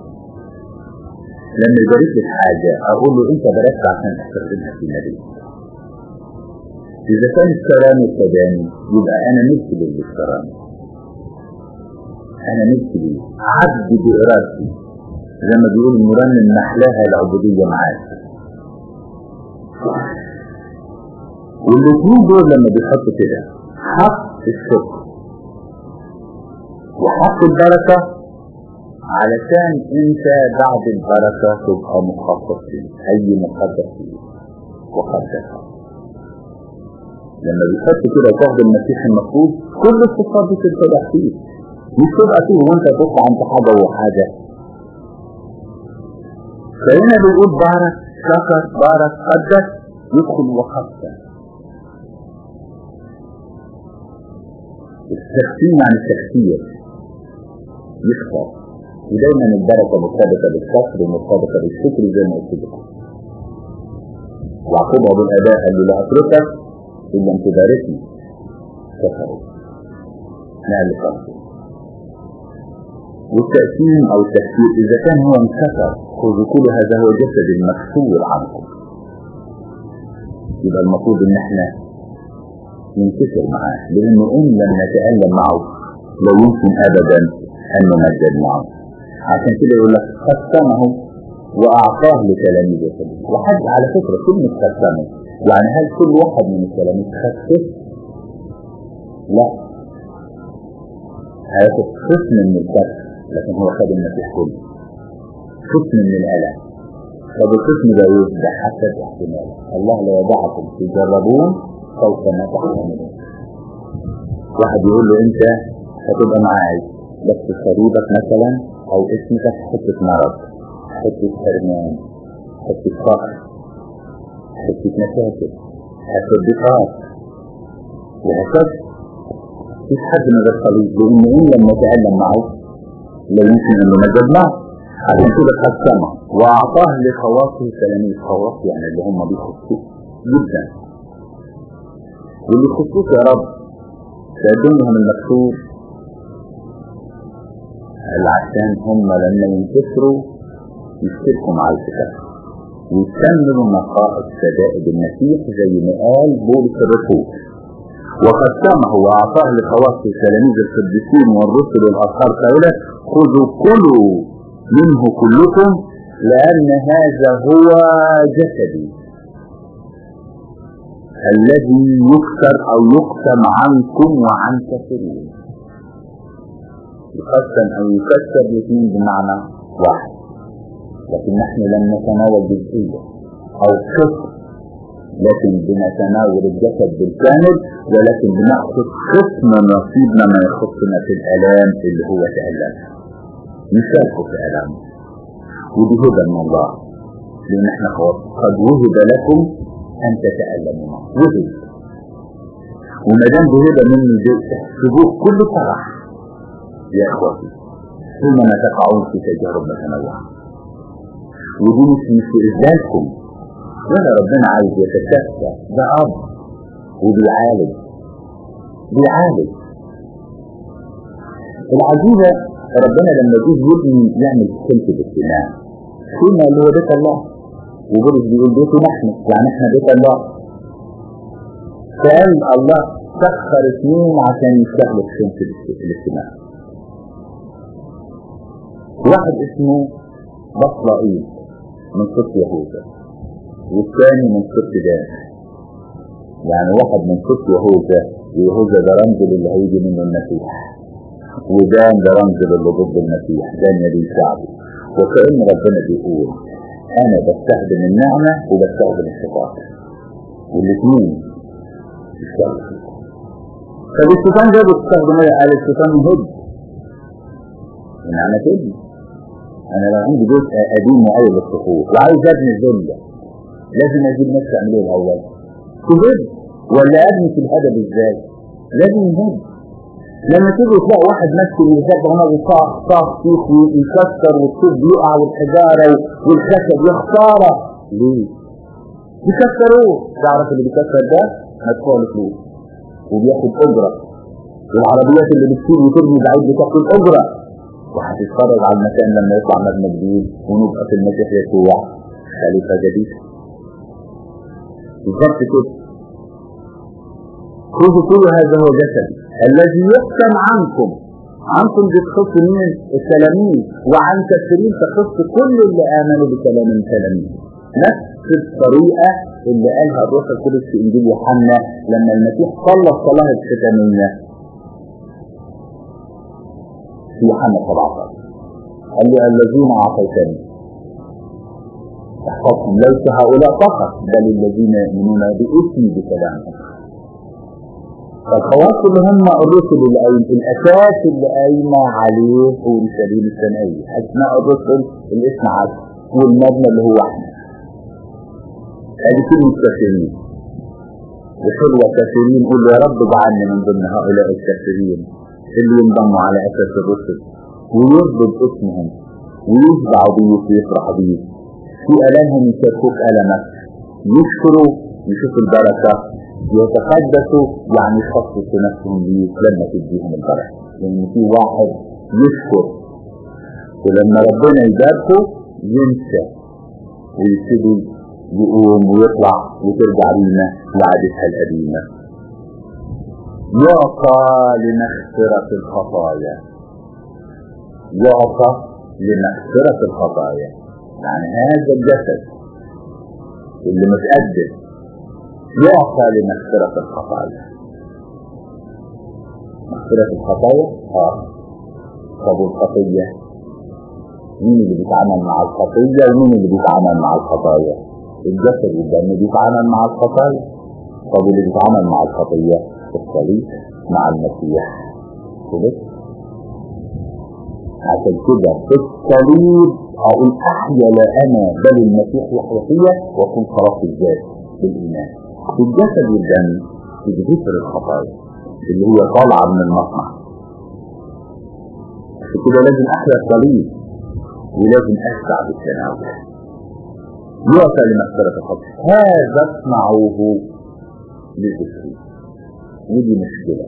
لما يبارك لي حاجة أقول له أنت باركت عشان تستخدمها في النبي إذا كان السلام التداني يبقى أنا ملك للسلام أنا ملك ليه عبد بإرادتي زي ما بيقول المرنم محلاها العبودية معاك والاثنين دول لما بيحطوا كده حق الشكر وحق البركة علشان انت بعد البركة تبقى مخصص فيه اي مقدس فيه وقدسها لما بيحط كده وتاخد المسيح المفروض كل الصفات دي تتفتح فيه مش تبقى فيه وانت تطلع انت حاجة وحاجة فهنا بيقول بارك شكر بارك قدس يدخل وقدس التخفيم عن التكفير يخسر ودايما البركة مرتبطة بالكسر ومرتبطة بالشكر زي ما قلت لكم وعقبها بالأداء قال له لا أتركك إن لم تباركني كفروا نعم لفرقه والتأثيم أو التكفير إذا كان هو انكسر خذوا كل هذا هو جسد المكسور عنكم يبقى المفروض إن احنا ننكسر معاه لأنه إن لم نتألم معه لا يمكن أبدا أن نمجد معه عشان كده يقول لك قسمه وأعطاه لتلاميذه وحد على فكرة كلمة قسمه يعني هل كل واحد من التلاميذ خسف؟ لا هياخد قسم من الكسر لكن هو خد المسيح كله قسم من الألم طب القسم ده ايه؟ ده حسب احتمال الله لا يدعكم تجربون فوق ما تحتملون واحد يقول له انت هتبقى معاي بس صليبك مثلا او اسمك حته مرض حته حرمان حته فقر حته مشاكل حته ضيقات وهكذا مفيش حد من غير صليب لان ان لم نتعلم معه لا يمكن ان نمجد معه عشان كده قسمه واعطاه لخواصه تلاميذ خواص يعني اللي هم بيخصوه جدا واللي يخصوك يا رب تقدم لهم المكتوب عشان هم لما ينكسروا يشتركوا مع الكتاب ويكملوا نقائص شدائد المسيح زي ما قال بولس الرسول وقسمه واعطاه لخواص تلاميذ القديسين والرسل والاطهار قائلا خذوا كلوا منه كلكم لان هذا هو جسدي الذي يكسر او يقسم عنكم وعن كثيرين يقسم او يكسر الاثنين بمعنى واحد لكن نحن لم نتناول جزئية او قسم لكن بنتناول الجسد بالكامل ولكن بناخذ قسم نصيبنا ما يخصنا في الالام اللي هو تألم نشاركه في الامه ودي هدى من الله لان احنا قد وهب لكم أن تتألموا معه وهب وما دام بهبة منه دي تحسبوه كل فرح يا إخوتي حينما تقعون في تجارب متنوعة ودي مش مش إذلالكم ولا ربنا عايز يتشفى ده أب وبيعالج بيعالج العجيبة ربنا لما جه يبني يعمل سلك الاجتماع فيما اللي هو بيت الله وبولس بيقول بيته نحن يعني احنا بيت الله فقال الله سخر اثنين عشان يشتغلوا في شمس الاجتماع واحد اسمه بطلائيل من صف يهوذا والثاني من صف دان يعني واحد من صف يهوذا ويهوذا ده رمز للي هيجي منه المسيح ودان ده رمز للي ضد المسيح دان يدين شعبه وكأن ربنا بيقول انا بستخدم النعمة وبستخدم الشيطان والاثنين يشتغلوا طب الشيطان ده بتستخدم ايه قال الشيطان يهد النعمة تبني انا لو عندي جزء قديم مؤيد للصخور وعايز ابني الذلة لازم اجيب نفسي اعمله الاول تهد ولا ابني في الهدف ازاي لازم يهد لما تيجي تلاقي واحد ماشي ويذاكر هنا بيصاح صاح فيك ويكسر والسيف بيقع والحجارة والخشب يا خسارة ليه؟ بيكسروه تعرف اللي بيكسر ده مدفوع له فلوس وبياخد أجرة والعربيات اللي بتشيل وترمي بعيد بتاخد أجرة وهتتفرج على المكان لما يطلع مبنى جديد ونبقى في المسيح يسوع خليفة جديد بالظبط كده خذوا كل هذا هو جسد الذي يحكم عنكم عنكم دي تخص مين التلاميذ وعن كثيرين تخص كل اللي امنوا بكلام التلاميذ نفس الطريقة اللي قالها الروح القدس في انجيل يوحنا لما المسيح صلى الصلاة الختامية في يوحنا 17 قال له الذين اعطيتني احفظهم ليس هؤلاء فقط بل الذين يؤمنون باسمي بكلامهم فالخواص اللي هم الرسل اللي قايم الاساس اللي قايمه عليه هو السبيل السمائيه اسماء الرسل الاسم عارف والمبنى اللي هو احنا ادي كلمه كافرين وحلوة كافرين قول يا رب اجعلني من ضمن هؤلاء الكافرين اللي ينضموا على اساس الرسل ويرضوا باسمهم ويشبعوا بيه ويفرحوا بيه في الامهم يشاركوك المك يشكروا يشوفوا البركه يتقدسوا يعني يخصصوا نفسهم ليك لما تديهم البركه لان في واحد يشكر ولما ربنا يباركه ينسى ويبتدي يقوم ويطلع وترجع لنا لعادتها القديمه يعطى لمغفرة الخطايا يعطى لمغفرة الخطايا يعني هذا الجسد اللي متقدم يعطى لمغفرة الخطايا مغفرة الخطايا اه طب الخطية مين اللي بيتعامل مع الخطية ومين اللي بيتعامل مع الخطايا الجسد والدم بيتعامل مع الخطايا طب اللي بيتعامل مع الخطية الصليب مع المسيح كده عشان كده في الصليب اقول احيا لا انا بل المسيح يحيا فيا واكون خلاص الذات بالايمان في الجسد والدم بتغفر الخطايا اللي هي طالعه من المصنع عشان كده لازم احيا الصليب ولازم اشبع بالتناول يعطى لمغفرة الخطايا هذا اصنعوه لذكري ودي مشكلة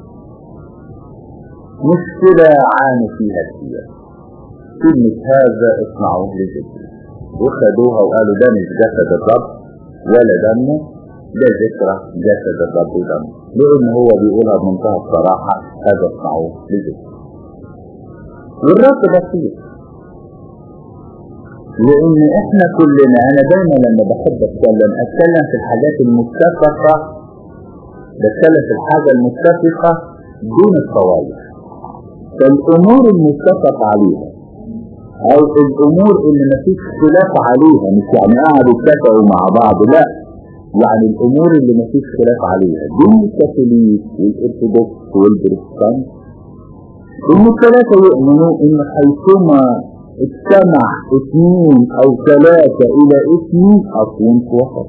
مشكلة عانوا فيها كثير كلمة هذا اصنعوه لذكري وخدوها وقالوا ده مش جسد الرب ولا دمه ده ذكرى جسد الرب ودمه لأن هو بيقولها بمنتهى الصراحة هذا اصنعوه لذكري والرب بسيط لان احنا كلنا انا دايما لما بحب اتكلم اتكلم في الحاجات المتفقة بتكلم في الحاجة المتفقة دون الطوائف فالامور المتفق عليها او الامور اللي مفيش خلاف عليها مش يعني قعدوا اتفقوا مع بعض لا يعني الامور اللي مفيش خلاف عليها دون الكاثوليك والارثوذكس والبروتستانت ان الثلاثة يؤمنوا ان حيثما اجتمع اثنين او ثلاثة الى اسمي اكون في وسط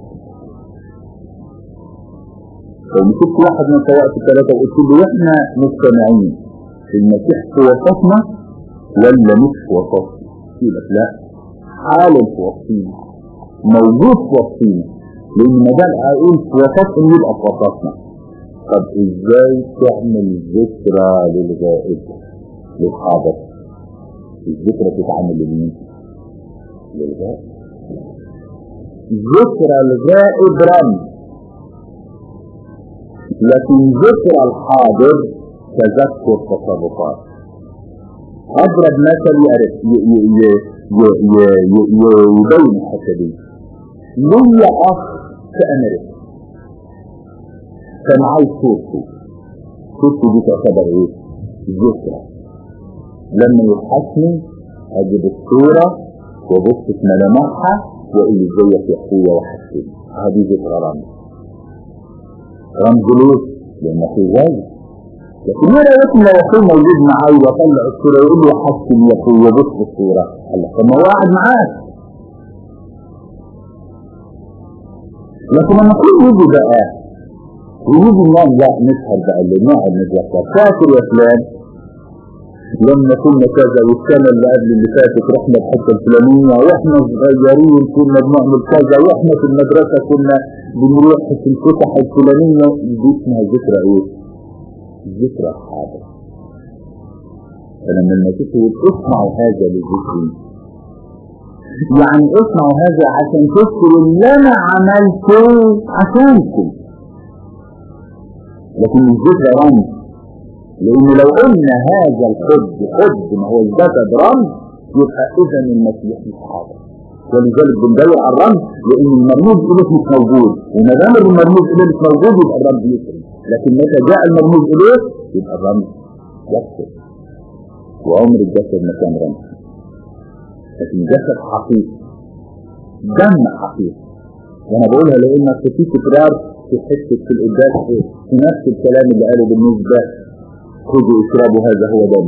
لو مسكت واحد من سواء الثلاثة وقلت له احنا مجتمعين المسيح في وسطنا ولا مش في وسطنا يقول لك لا حالا في وسطنا موجود في وسطنا لان ما دام اقول في وسطنا يبقى في وسطنا طب ازاي تعمل ذكرى للغائب للحاضر الذكرى تتعمل لمين للغائب ذكرى الغائب رمز لكن ذكرى الحاضر تذكر تصرفات اضرب مثل يعرف يبين الحته دي ليا اخ في امريكا كان عايز صورته صورته دي تعتبر ايه ذكرى لما يبحثني اجيب الصورة وابص في ملامحها واقول ازيك يا اخويا وحشتني هذه ذكرى رمز رمز ليه؟ لان اخوي غالي لكن ايه رايك لو اخوي موجود معايا واطلع الصورة يقول لي وحشتني يا اخويا بص في الصورة قال لك طب ما هو قاعد معاك لكن لما اكون يجي بقى ويجي النوم لا نسهر بقى اللي نقعد نتذكر فاكر يا فلان لما كنا كذا والسنة اللي قبل اللي فاتت رحنا الحتة الفلانية واحنا صغيرين كنا بنعمل كذا واحنا في المدرسة كنا بنروح في الفسح الفلانية دي اسمها ذكرى ايه؟ ذكرى حاضر فلما لما تقول اسمعوا هذا للذكر يعني اسمعوا هذا عشان تذكروا اللي انا عملته عشانكم لكن الذكر رمز لان لو قلنا هذا الحب حب ما هو الجسد رمز يبقى اذا المسيح مش حاضر ولذلك بندور على الرمز لان المرموز اليه مش موجود وما دام المرموز اليه مش موجود يبقى الرمز يفرق لكن متى جاء المرموز اليه يبقى الرمز يكتب وعمر الجسد ما كان رمز لكن جسد حقيقي دم حقيقي وانا بقولها لان في تكرار في حته في القداس في نفس الكلام اللي قاله بالنسبه خذوا اشربوا هذا هو دم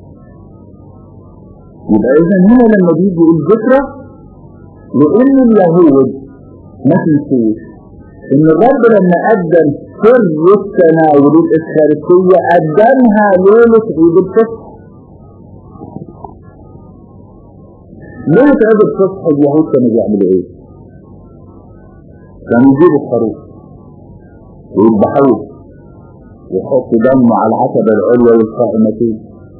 يبقى اذا هنا لما بيجي الذكرى لان اليهود ما تنسوش ان الرب لما قدم كل التناول الاسخارستيه قدمها ليله عيد الفصح ليله عيد الفصح اليهود كانوا بيعملوا ايه؟ كانوا يجيبوا الخروف ويذبحوه ويحطوا دم على العتبة العليا والقائمتين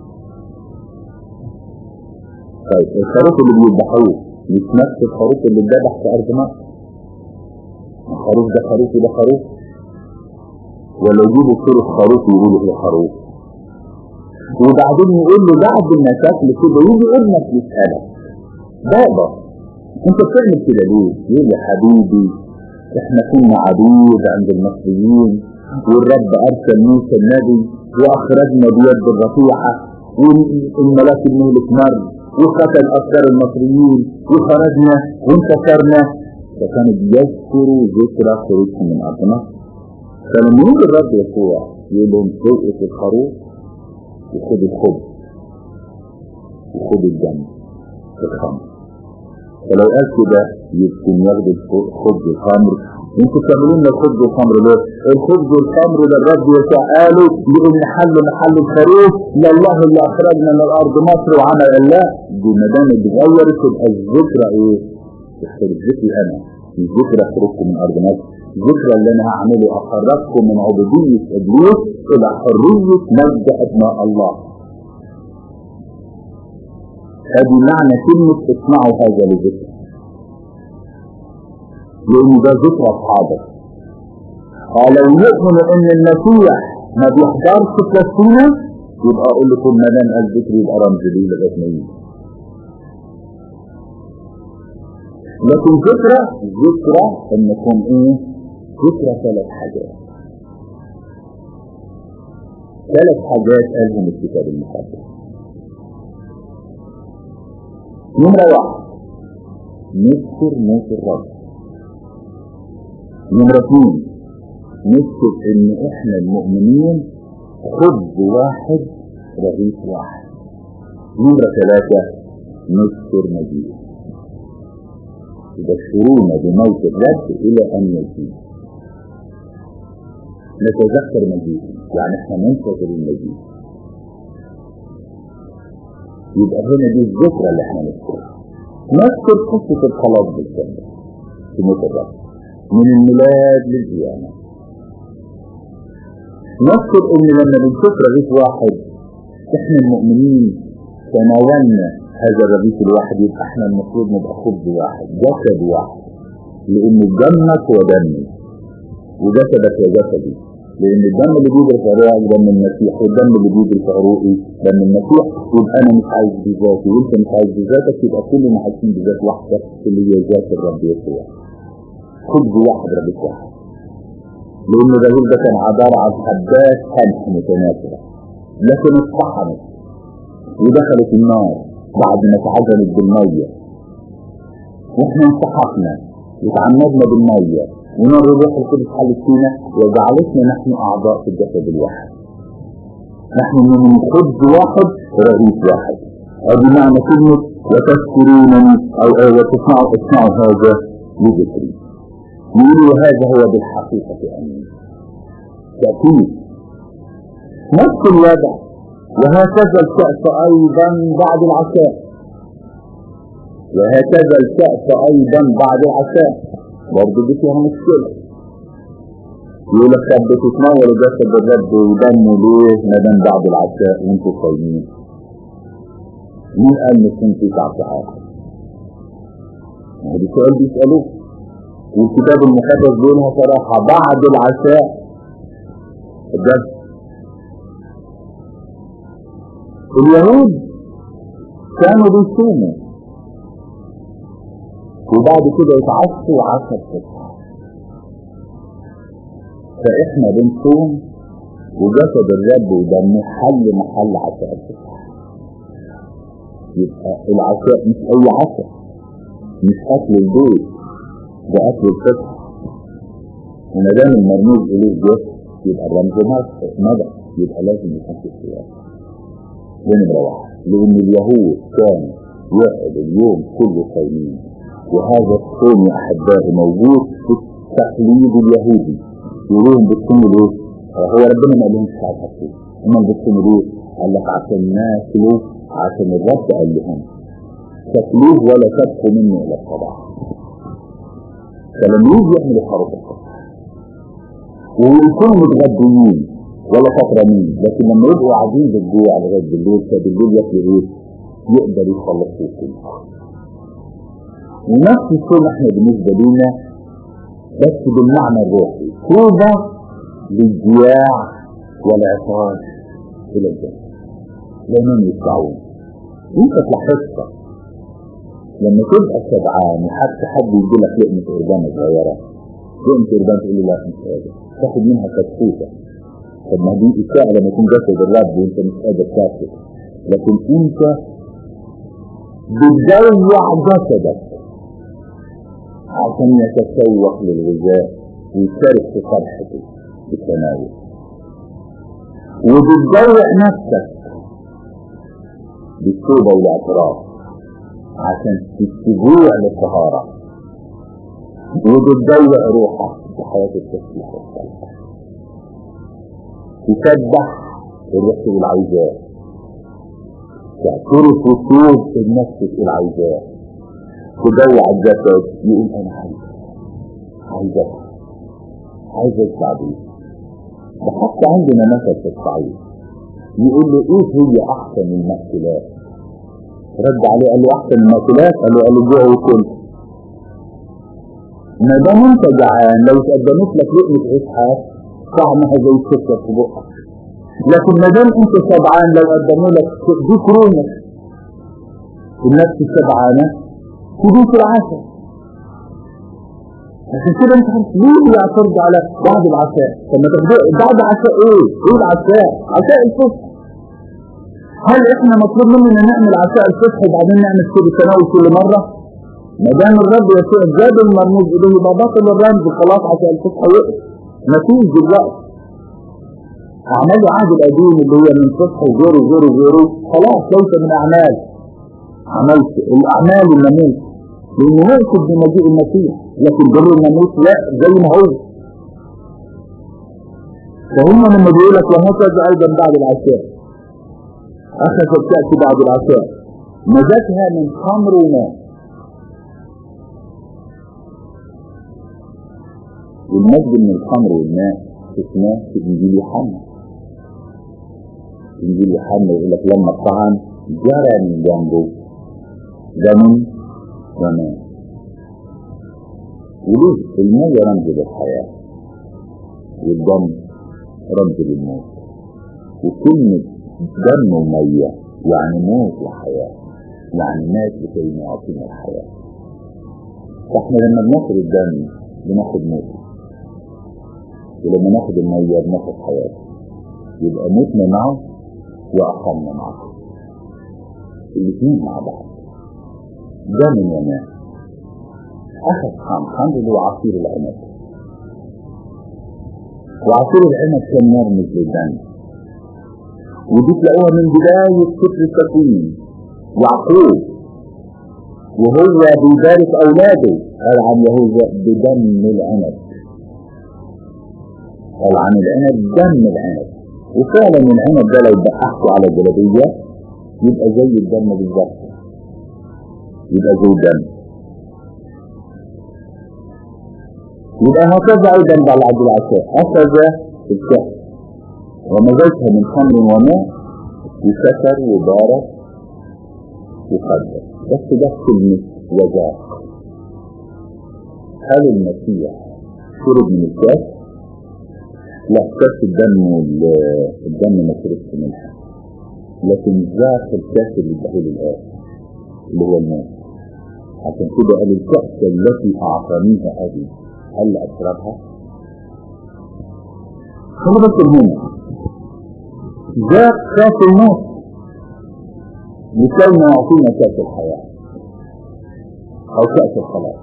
طيب الخروف اللي بيذبحوه مش نفس الخروف اللي اتذبح في أرض مصر الخروف ده خروف وده خروف ولا يجيبوا صورة خروف يقولوا هي خروف وبعدين يقول له بعد ما تاكل كده يجي ابنك يسألك بابا انت بتعمل كده ليه؟ يقول يا حبيبي احنا كنا عبيد عند المصريين والرب ارسل موسى النبي واخرجنا بيد الرفيعه والملاك المهلك مر وقتل افكار المصريين وخرجنا وانتصرنا فكانوا بيذكروا ذكرى خروجهم من ارض مصر فلما يجي الرب يسوع يقول لهم سوقة الخروف وخدوا الخبز وخدوا الدم الخمر فلو قال كده يمكن ياخدوا الخبز والخمر انتوا بتعملوا لنا الخبز والخمر ليه؟ الخبز والخمر ده الرب يسوع قالوا لان حل محل الخروف لله اللي اخرجنا من الارض مصر وعمل الله دي ما دام اتغيرت تبقى الذكرى ايه؟ ذكري انا الذكرى خروجكم من ارض مصر الذكرى اللي انا هعمله اخرجكم من عبوديه ابليس الى حريه مجد ابناء الله هذه معنى كلمة اسمعوا هذا للذكر لأن ده ذكر أصحابه قال لو يؤمن أن المسيح ما بيحضرش فلسطينة يبقى أقول لكم ما دام الذكر يبقى رمز ليه لغاية ما يجي لكن ذكرى ذكرى انكم ايه ذكرى ثلاث حاجات ثلاث حاجات قالهم الكتاب المقدس نمرة واحد نذكر موت الرب نمرة اثنين نذكر ان احنا المؤمنين خبز واحد رغيف واحد نمرة ثلاثة نذكر مجيء يبشرون بموت الرب الى ان يجيء نتذكر مجيء يعني احنا ننتظر المجيء يبقى هنا دي الذكرى اللي احنا نذكرها نذكر قصة الخلاص بالكامل في موت الرب من الميلاد للقيامة نذكر ان لما بنشوف رغيف واحد احنا المؤمنين تناولنا هذا الرغيف الواحد يبقى احنا المفروض نبقى خبز واحد جسد واحد لان دمك هو دمي وجسدك هو جسدي لان الدم اللي بيجري في عروقك دم المسيح والدم اللي بيجري في عروقي دم المسيح يبقى انا مش عايز بذاتي وانت مش عايز بذاتك يبقى كلنا عايشين بذات واحده اللي هي ذات الرب يسوع خبز واحد رغيف واحد لان الرغيف ده كان عباره عن حبات قمح متناثره لكن اتطحنت ودخلت النار بعد ما اتعجنت بالميه واحنا انسحقنا وتعمدنا بالميه ونار الروح القدس حلت فينا وجعلتنا نحن اعضاء في الجسد الواحد نحن من خبز واحد ورغيف واحد او بمعنى كلمة وتذكرونني او وتسمعوا اسمعوا هذا لذكري يقولوا هذا هو بالحقيقة امين بالتأكيد نفس الوضع وهكذا الكأس أيضا بعد العشاء وهكذا الكأس أيضا بعد العشاء برضه دي فيها مشكلة يقول لك طب بتتناول جسد الرب ودمه ليه ما دام بعد العشاء وانتوا صايمين مين قال مش انت تسع ساعات؟ ما هو ده سؤال بيسألوه والكتاب المقدس بيقولها صراحة بعد العشاء ده اليهود كانوا بيصوموا وبعد كده يتعشوا عشاء الصبح فاحنا بنصوم وجسد الرب ودمه حل محل عشاء الصبح يبقى العشاء مش اي عشاء مش اكل البيت ده اكل الصبح وما دام المرموز اليه جسد يبقى الرمز مدى يبقى لازم يكون في الصيام ده نمرة واحد لان اليهود كانوا يقعد اليوم كله صايمين وهذا الصوم يا احبائي موجود في التقليد اليهودي يقولون بتصوموا ليه؟ هو ربنا ما قالهمش ساعات هتصوم هم بتصوموا ليه؟ قال لك عشان ناكلوا عشان الرب قال لهم تاكلوه ولا تبقوا منه الى الصباح فلما يجي يعملوا خروف الصبح ويكونوا متغديين ولا سكرانين لكن لما يبقوا قاعدين بالجوع لغايه بالليل فبالليل ياكلوا ايه؟ يقدر يخلصوا كله ونفس الصوم احنا بالنسبه لنا بس بالمعنى الروحي توبه للجياع والعطاش الى الجنه لانهم يدفعون انت تلاحظت لما تبقى شبعان وحتى حد يجي لك لقمه قربانه صغيره لقمه قربان تقول له لا مش قادر تاخد منها كتكوته طب ما دي اشاعه لما يكون جسد الرب وانت مش قادر تاكل لكن انت بتضيع جسدك عشان يتسوق للغذاء ويشارك في فرحته بالتناول وبتضيع نفسك بالتوبة والاعتراف عشان تستجوع للطهارة وبتضيع روحك في حياة التسبيح والصلاة تسبح الروح تقول عايزاه تعترف وتوب النفس تقول عايزاه تضيع الجسد يقول انا عايز عايز عايز اسمع بيه ده حتى عندنا مثل في الصعيد يقول له ايه هي احسن المأكولات رد عليه قال له احسن المأكولات قال له قال له جوع وكل ما دام انت جعان لو تقدمت لك لقمه اسعاف طعمها زي السكر في بقك لكن ما دام انت شبعان لو قدموا لك دي كرونك النفس الشبعانه تدوس العشاء عشان كده انت عارف ليه بيعترض على بعد العشاء لما تاخدوه بعد عشاء ايه؟ ايه العشاء؟ عشاء الفصح هل احنا مطلوب مننا نعمل عشاء الفصح وبعدين نعمل كل تناول كل مره؟ ما دام الرب يسوع زاد المرموز اليه يبقى باطل الرمز خلاص عشاء الفصح وقف مفيش دلوقتي اعمال عهد القديم اللي هي من فصح وغيره وغيره وغيره خلاص ليس من اعمال عملت الاعمال الناموس لانه يقصد بمجيء المسيح لكن بر الناموس لا زي ما هو فهم لما بيقول لك وهكذا ايضا بعد العشاء اخذت تاتي بعد العشاء مزجها من خمر وماء والمجد من الخمر والماء شفناه في انجيل يوحنا انجيل يوحنا يقول لك لما الطعام جرى من جنبه دم وماء وليه المية رمز للحياة والدم رمز للموت وكلمة دم ومية يعني موت وحياة يعني مات لكي يعطينا الحياة فاحنا لما بناخد الدم بناخد موت ولما ناخد المية بناخد حياة يبقى موتنا معه وأقمنا معه الاثنين مع بعض دم وماء أخذ خام خمر اللي هو عصير العنب وعصير العنب كان مرمز للدم ودي تلاقوها من بداية سفر التكوين يعقوب وهو بيبارك أولاده قال عن يهوذا بدم العنب قال عن العنب دم العنب وفعلا العنب ده لو بقحته على الجلابية يبقى زي الدم بالظبط يبقى زي الدم يبقى هكذا ايضا بعد العشاء اخذ الكأس ومزجها من خمر وماء وسكر وبارك وقدر بس ده كلمة وذاق هل المسيح شرب من الكاس؟ لا كاس الدم الدم ما شربش منها لكن ذاق الكاس اللي اداه الآن اللي هو الماء عشان كده قال الكأس التي أعطانيها أبي هل أشربها؟ خلي بالك هنا ذاق كاس الموت لكي ما يعطينا كاس الحياة أو كأس الخلاص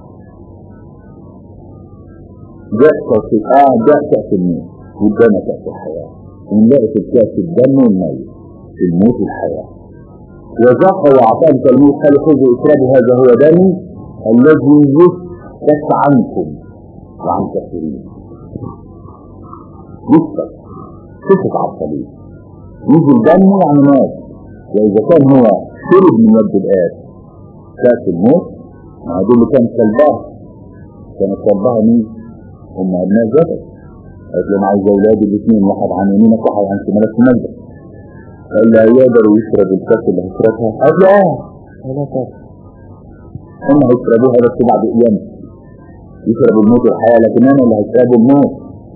جاء كأس آه جاء كأس الموت وادانا كأس الحياة ونلاقي في الكأس الدم والميت الموت والحياة وذاق وأعطاه الموت قال خذوا اشربوا هذا هو دمي الذي يسكت عنكم وعن كثيرين يسكت سكت على الصليب يجي الدم يعني مات وإذا كان هو شرب من يد الآب كاس الموت ما دي اللي كانت كلبها كانت كلبها مين؟ هم أبناء جبل قالت له أنا عايز أولادي الاثنين واحد عن يمينك واحد عن شمالك في مجدك قال له يقدر يشرب الكاس اللي هيشربها؟ قال له اه قال له طب هم هيشربوها بس بعد أيام يشرب الموت والحياة لكن أنا اللي هشرب الموت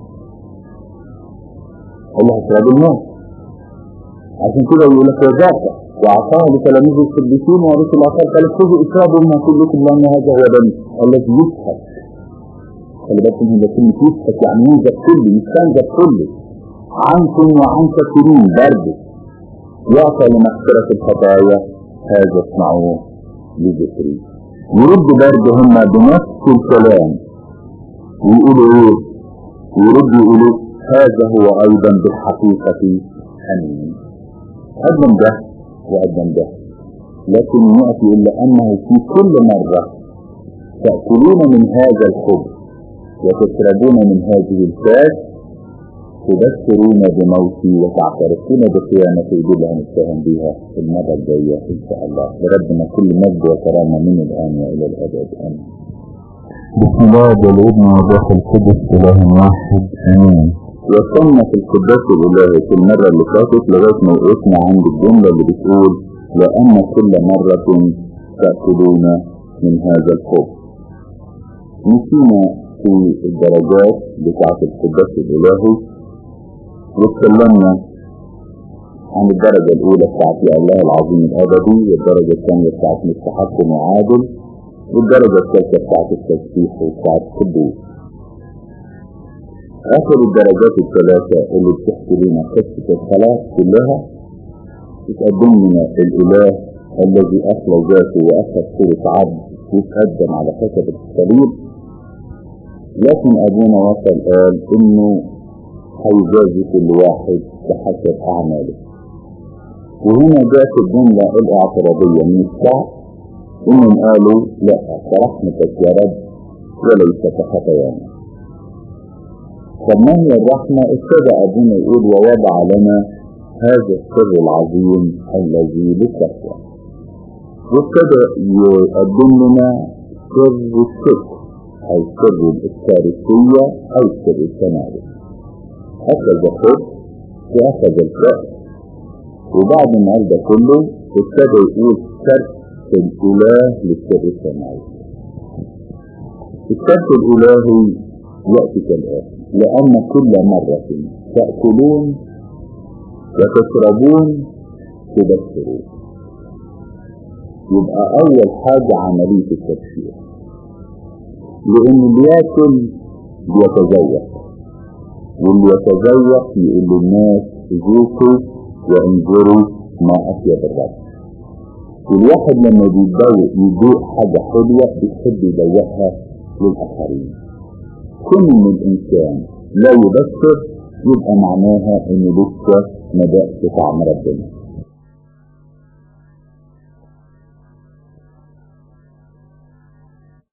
الله هشرب الموت عشان كده يقول لك وذاك وأعطاه لتلاميذ القديسين ورسل الآخر قال خذوا اشربوا ما كلكم لأن هذا هو دمي الذي يسحب خلي بالكم من كلمة يسحب يعني يوجد كله يستنجد كله عنكم وعن كثيرين برضه يعطى لمغفرة الخطايا هذا اسمعوه لذكري يرد برضه هم بنفس الكلام ويقولوا ايه ويرد يقولوا هذا هو ايضا بالحقيقة امين قدم ده وقدم ده لكن يأتي إلا أنه في كل مرة تأكلون من هذا الخبز وتشربون من هذه الكاس تبشرون بموتي وتعترفون بقيامتي دي اللي هنتفاهم بيها المرة الجاية إن شاء الله لربنا كل مجد وكرامة من الآن وإلى الأبد آمين بسم الله والابن والروح القدس إله واحد آمين وصلنا في القداس الإلهي في المرة اللي فاتت لغاية ما وقفنا عند الجملة اللي بتقول وأما كل مرة تأكلون من هذا الخبز نسينا في الدرجات بتاعة القداس الإلهي واتكلمنا عن الدرجة الأولى بتاعت يا الله العظيم الأبدي والدرجة الثانية بتاعت مستحق وعادل والدرجة الثالثة بتاعت التسبيح وبتاعت القدوس آخر الدرجات الثلاثة اللي بتحكي لنا قصة الخلاص كلها بتقدم لنا الإله الذي أخلى ذاته وأخذ صورة عبد وتقدم على حسب الصليب لكن أبونا وصل قال إنه هيجازي كل واحد بحسب أعماله وهنا جاءت الجملة الاعتراضية من الشعب إنهم قالوا لا فرحمتك يا رب وليس كخطايانا فما هي الرحمة ابتدى أبونا يقول ووضع لنا هذا السر العظيم الذي بالتقوى وابتدى يقدم لنا سر الشكر أو سر الإفكارية أو سر التناول أخذ خبز وأخذ الكأس وبعد ما قال ده كله ابتدى يقول سر الإله للسر التناول السر الإلهي يأتي كالآتي لأن كل مرة تأكلون وتشربون تبشرون يبقى أول حاجة عملية التبشير لأن اللي ياكل بيتذوق واللي يتذوق يقول للناس ذوقوا وانظروا ما أطيب الرب والواحد لما بيتذوق يذوق حاجة حلوة بيحب يذوقها للآخرين كل من الإنسان لا يبشر يبقى معناها إنه لسه ما دقش طعم ربنا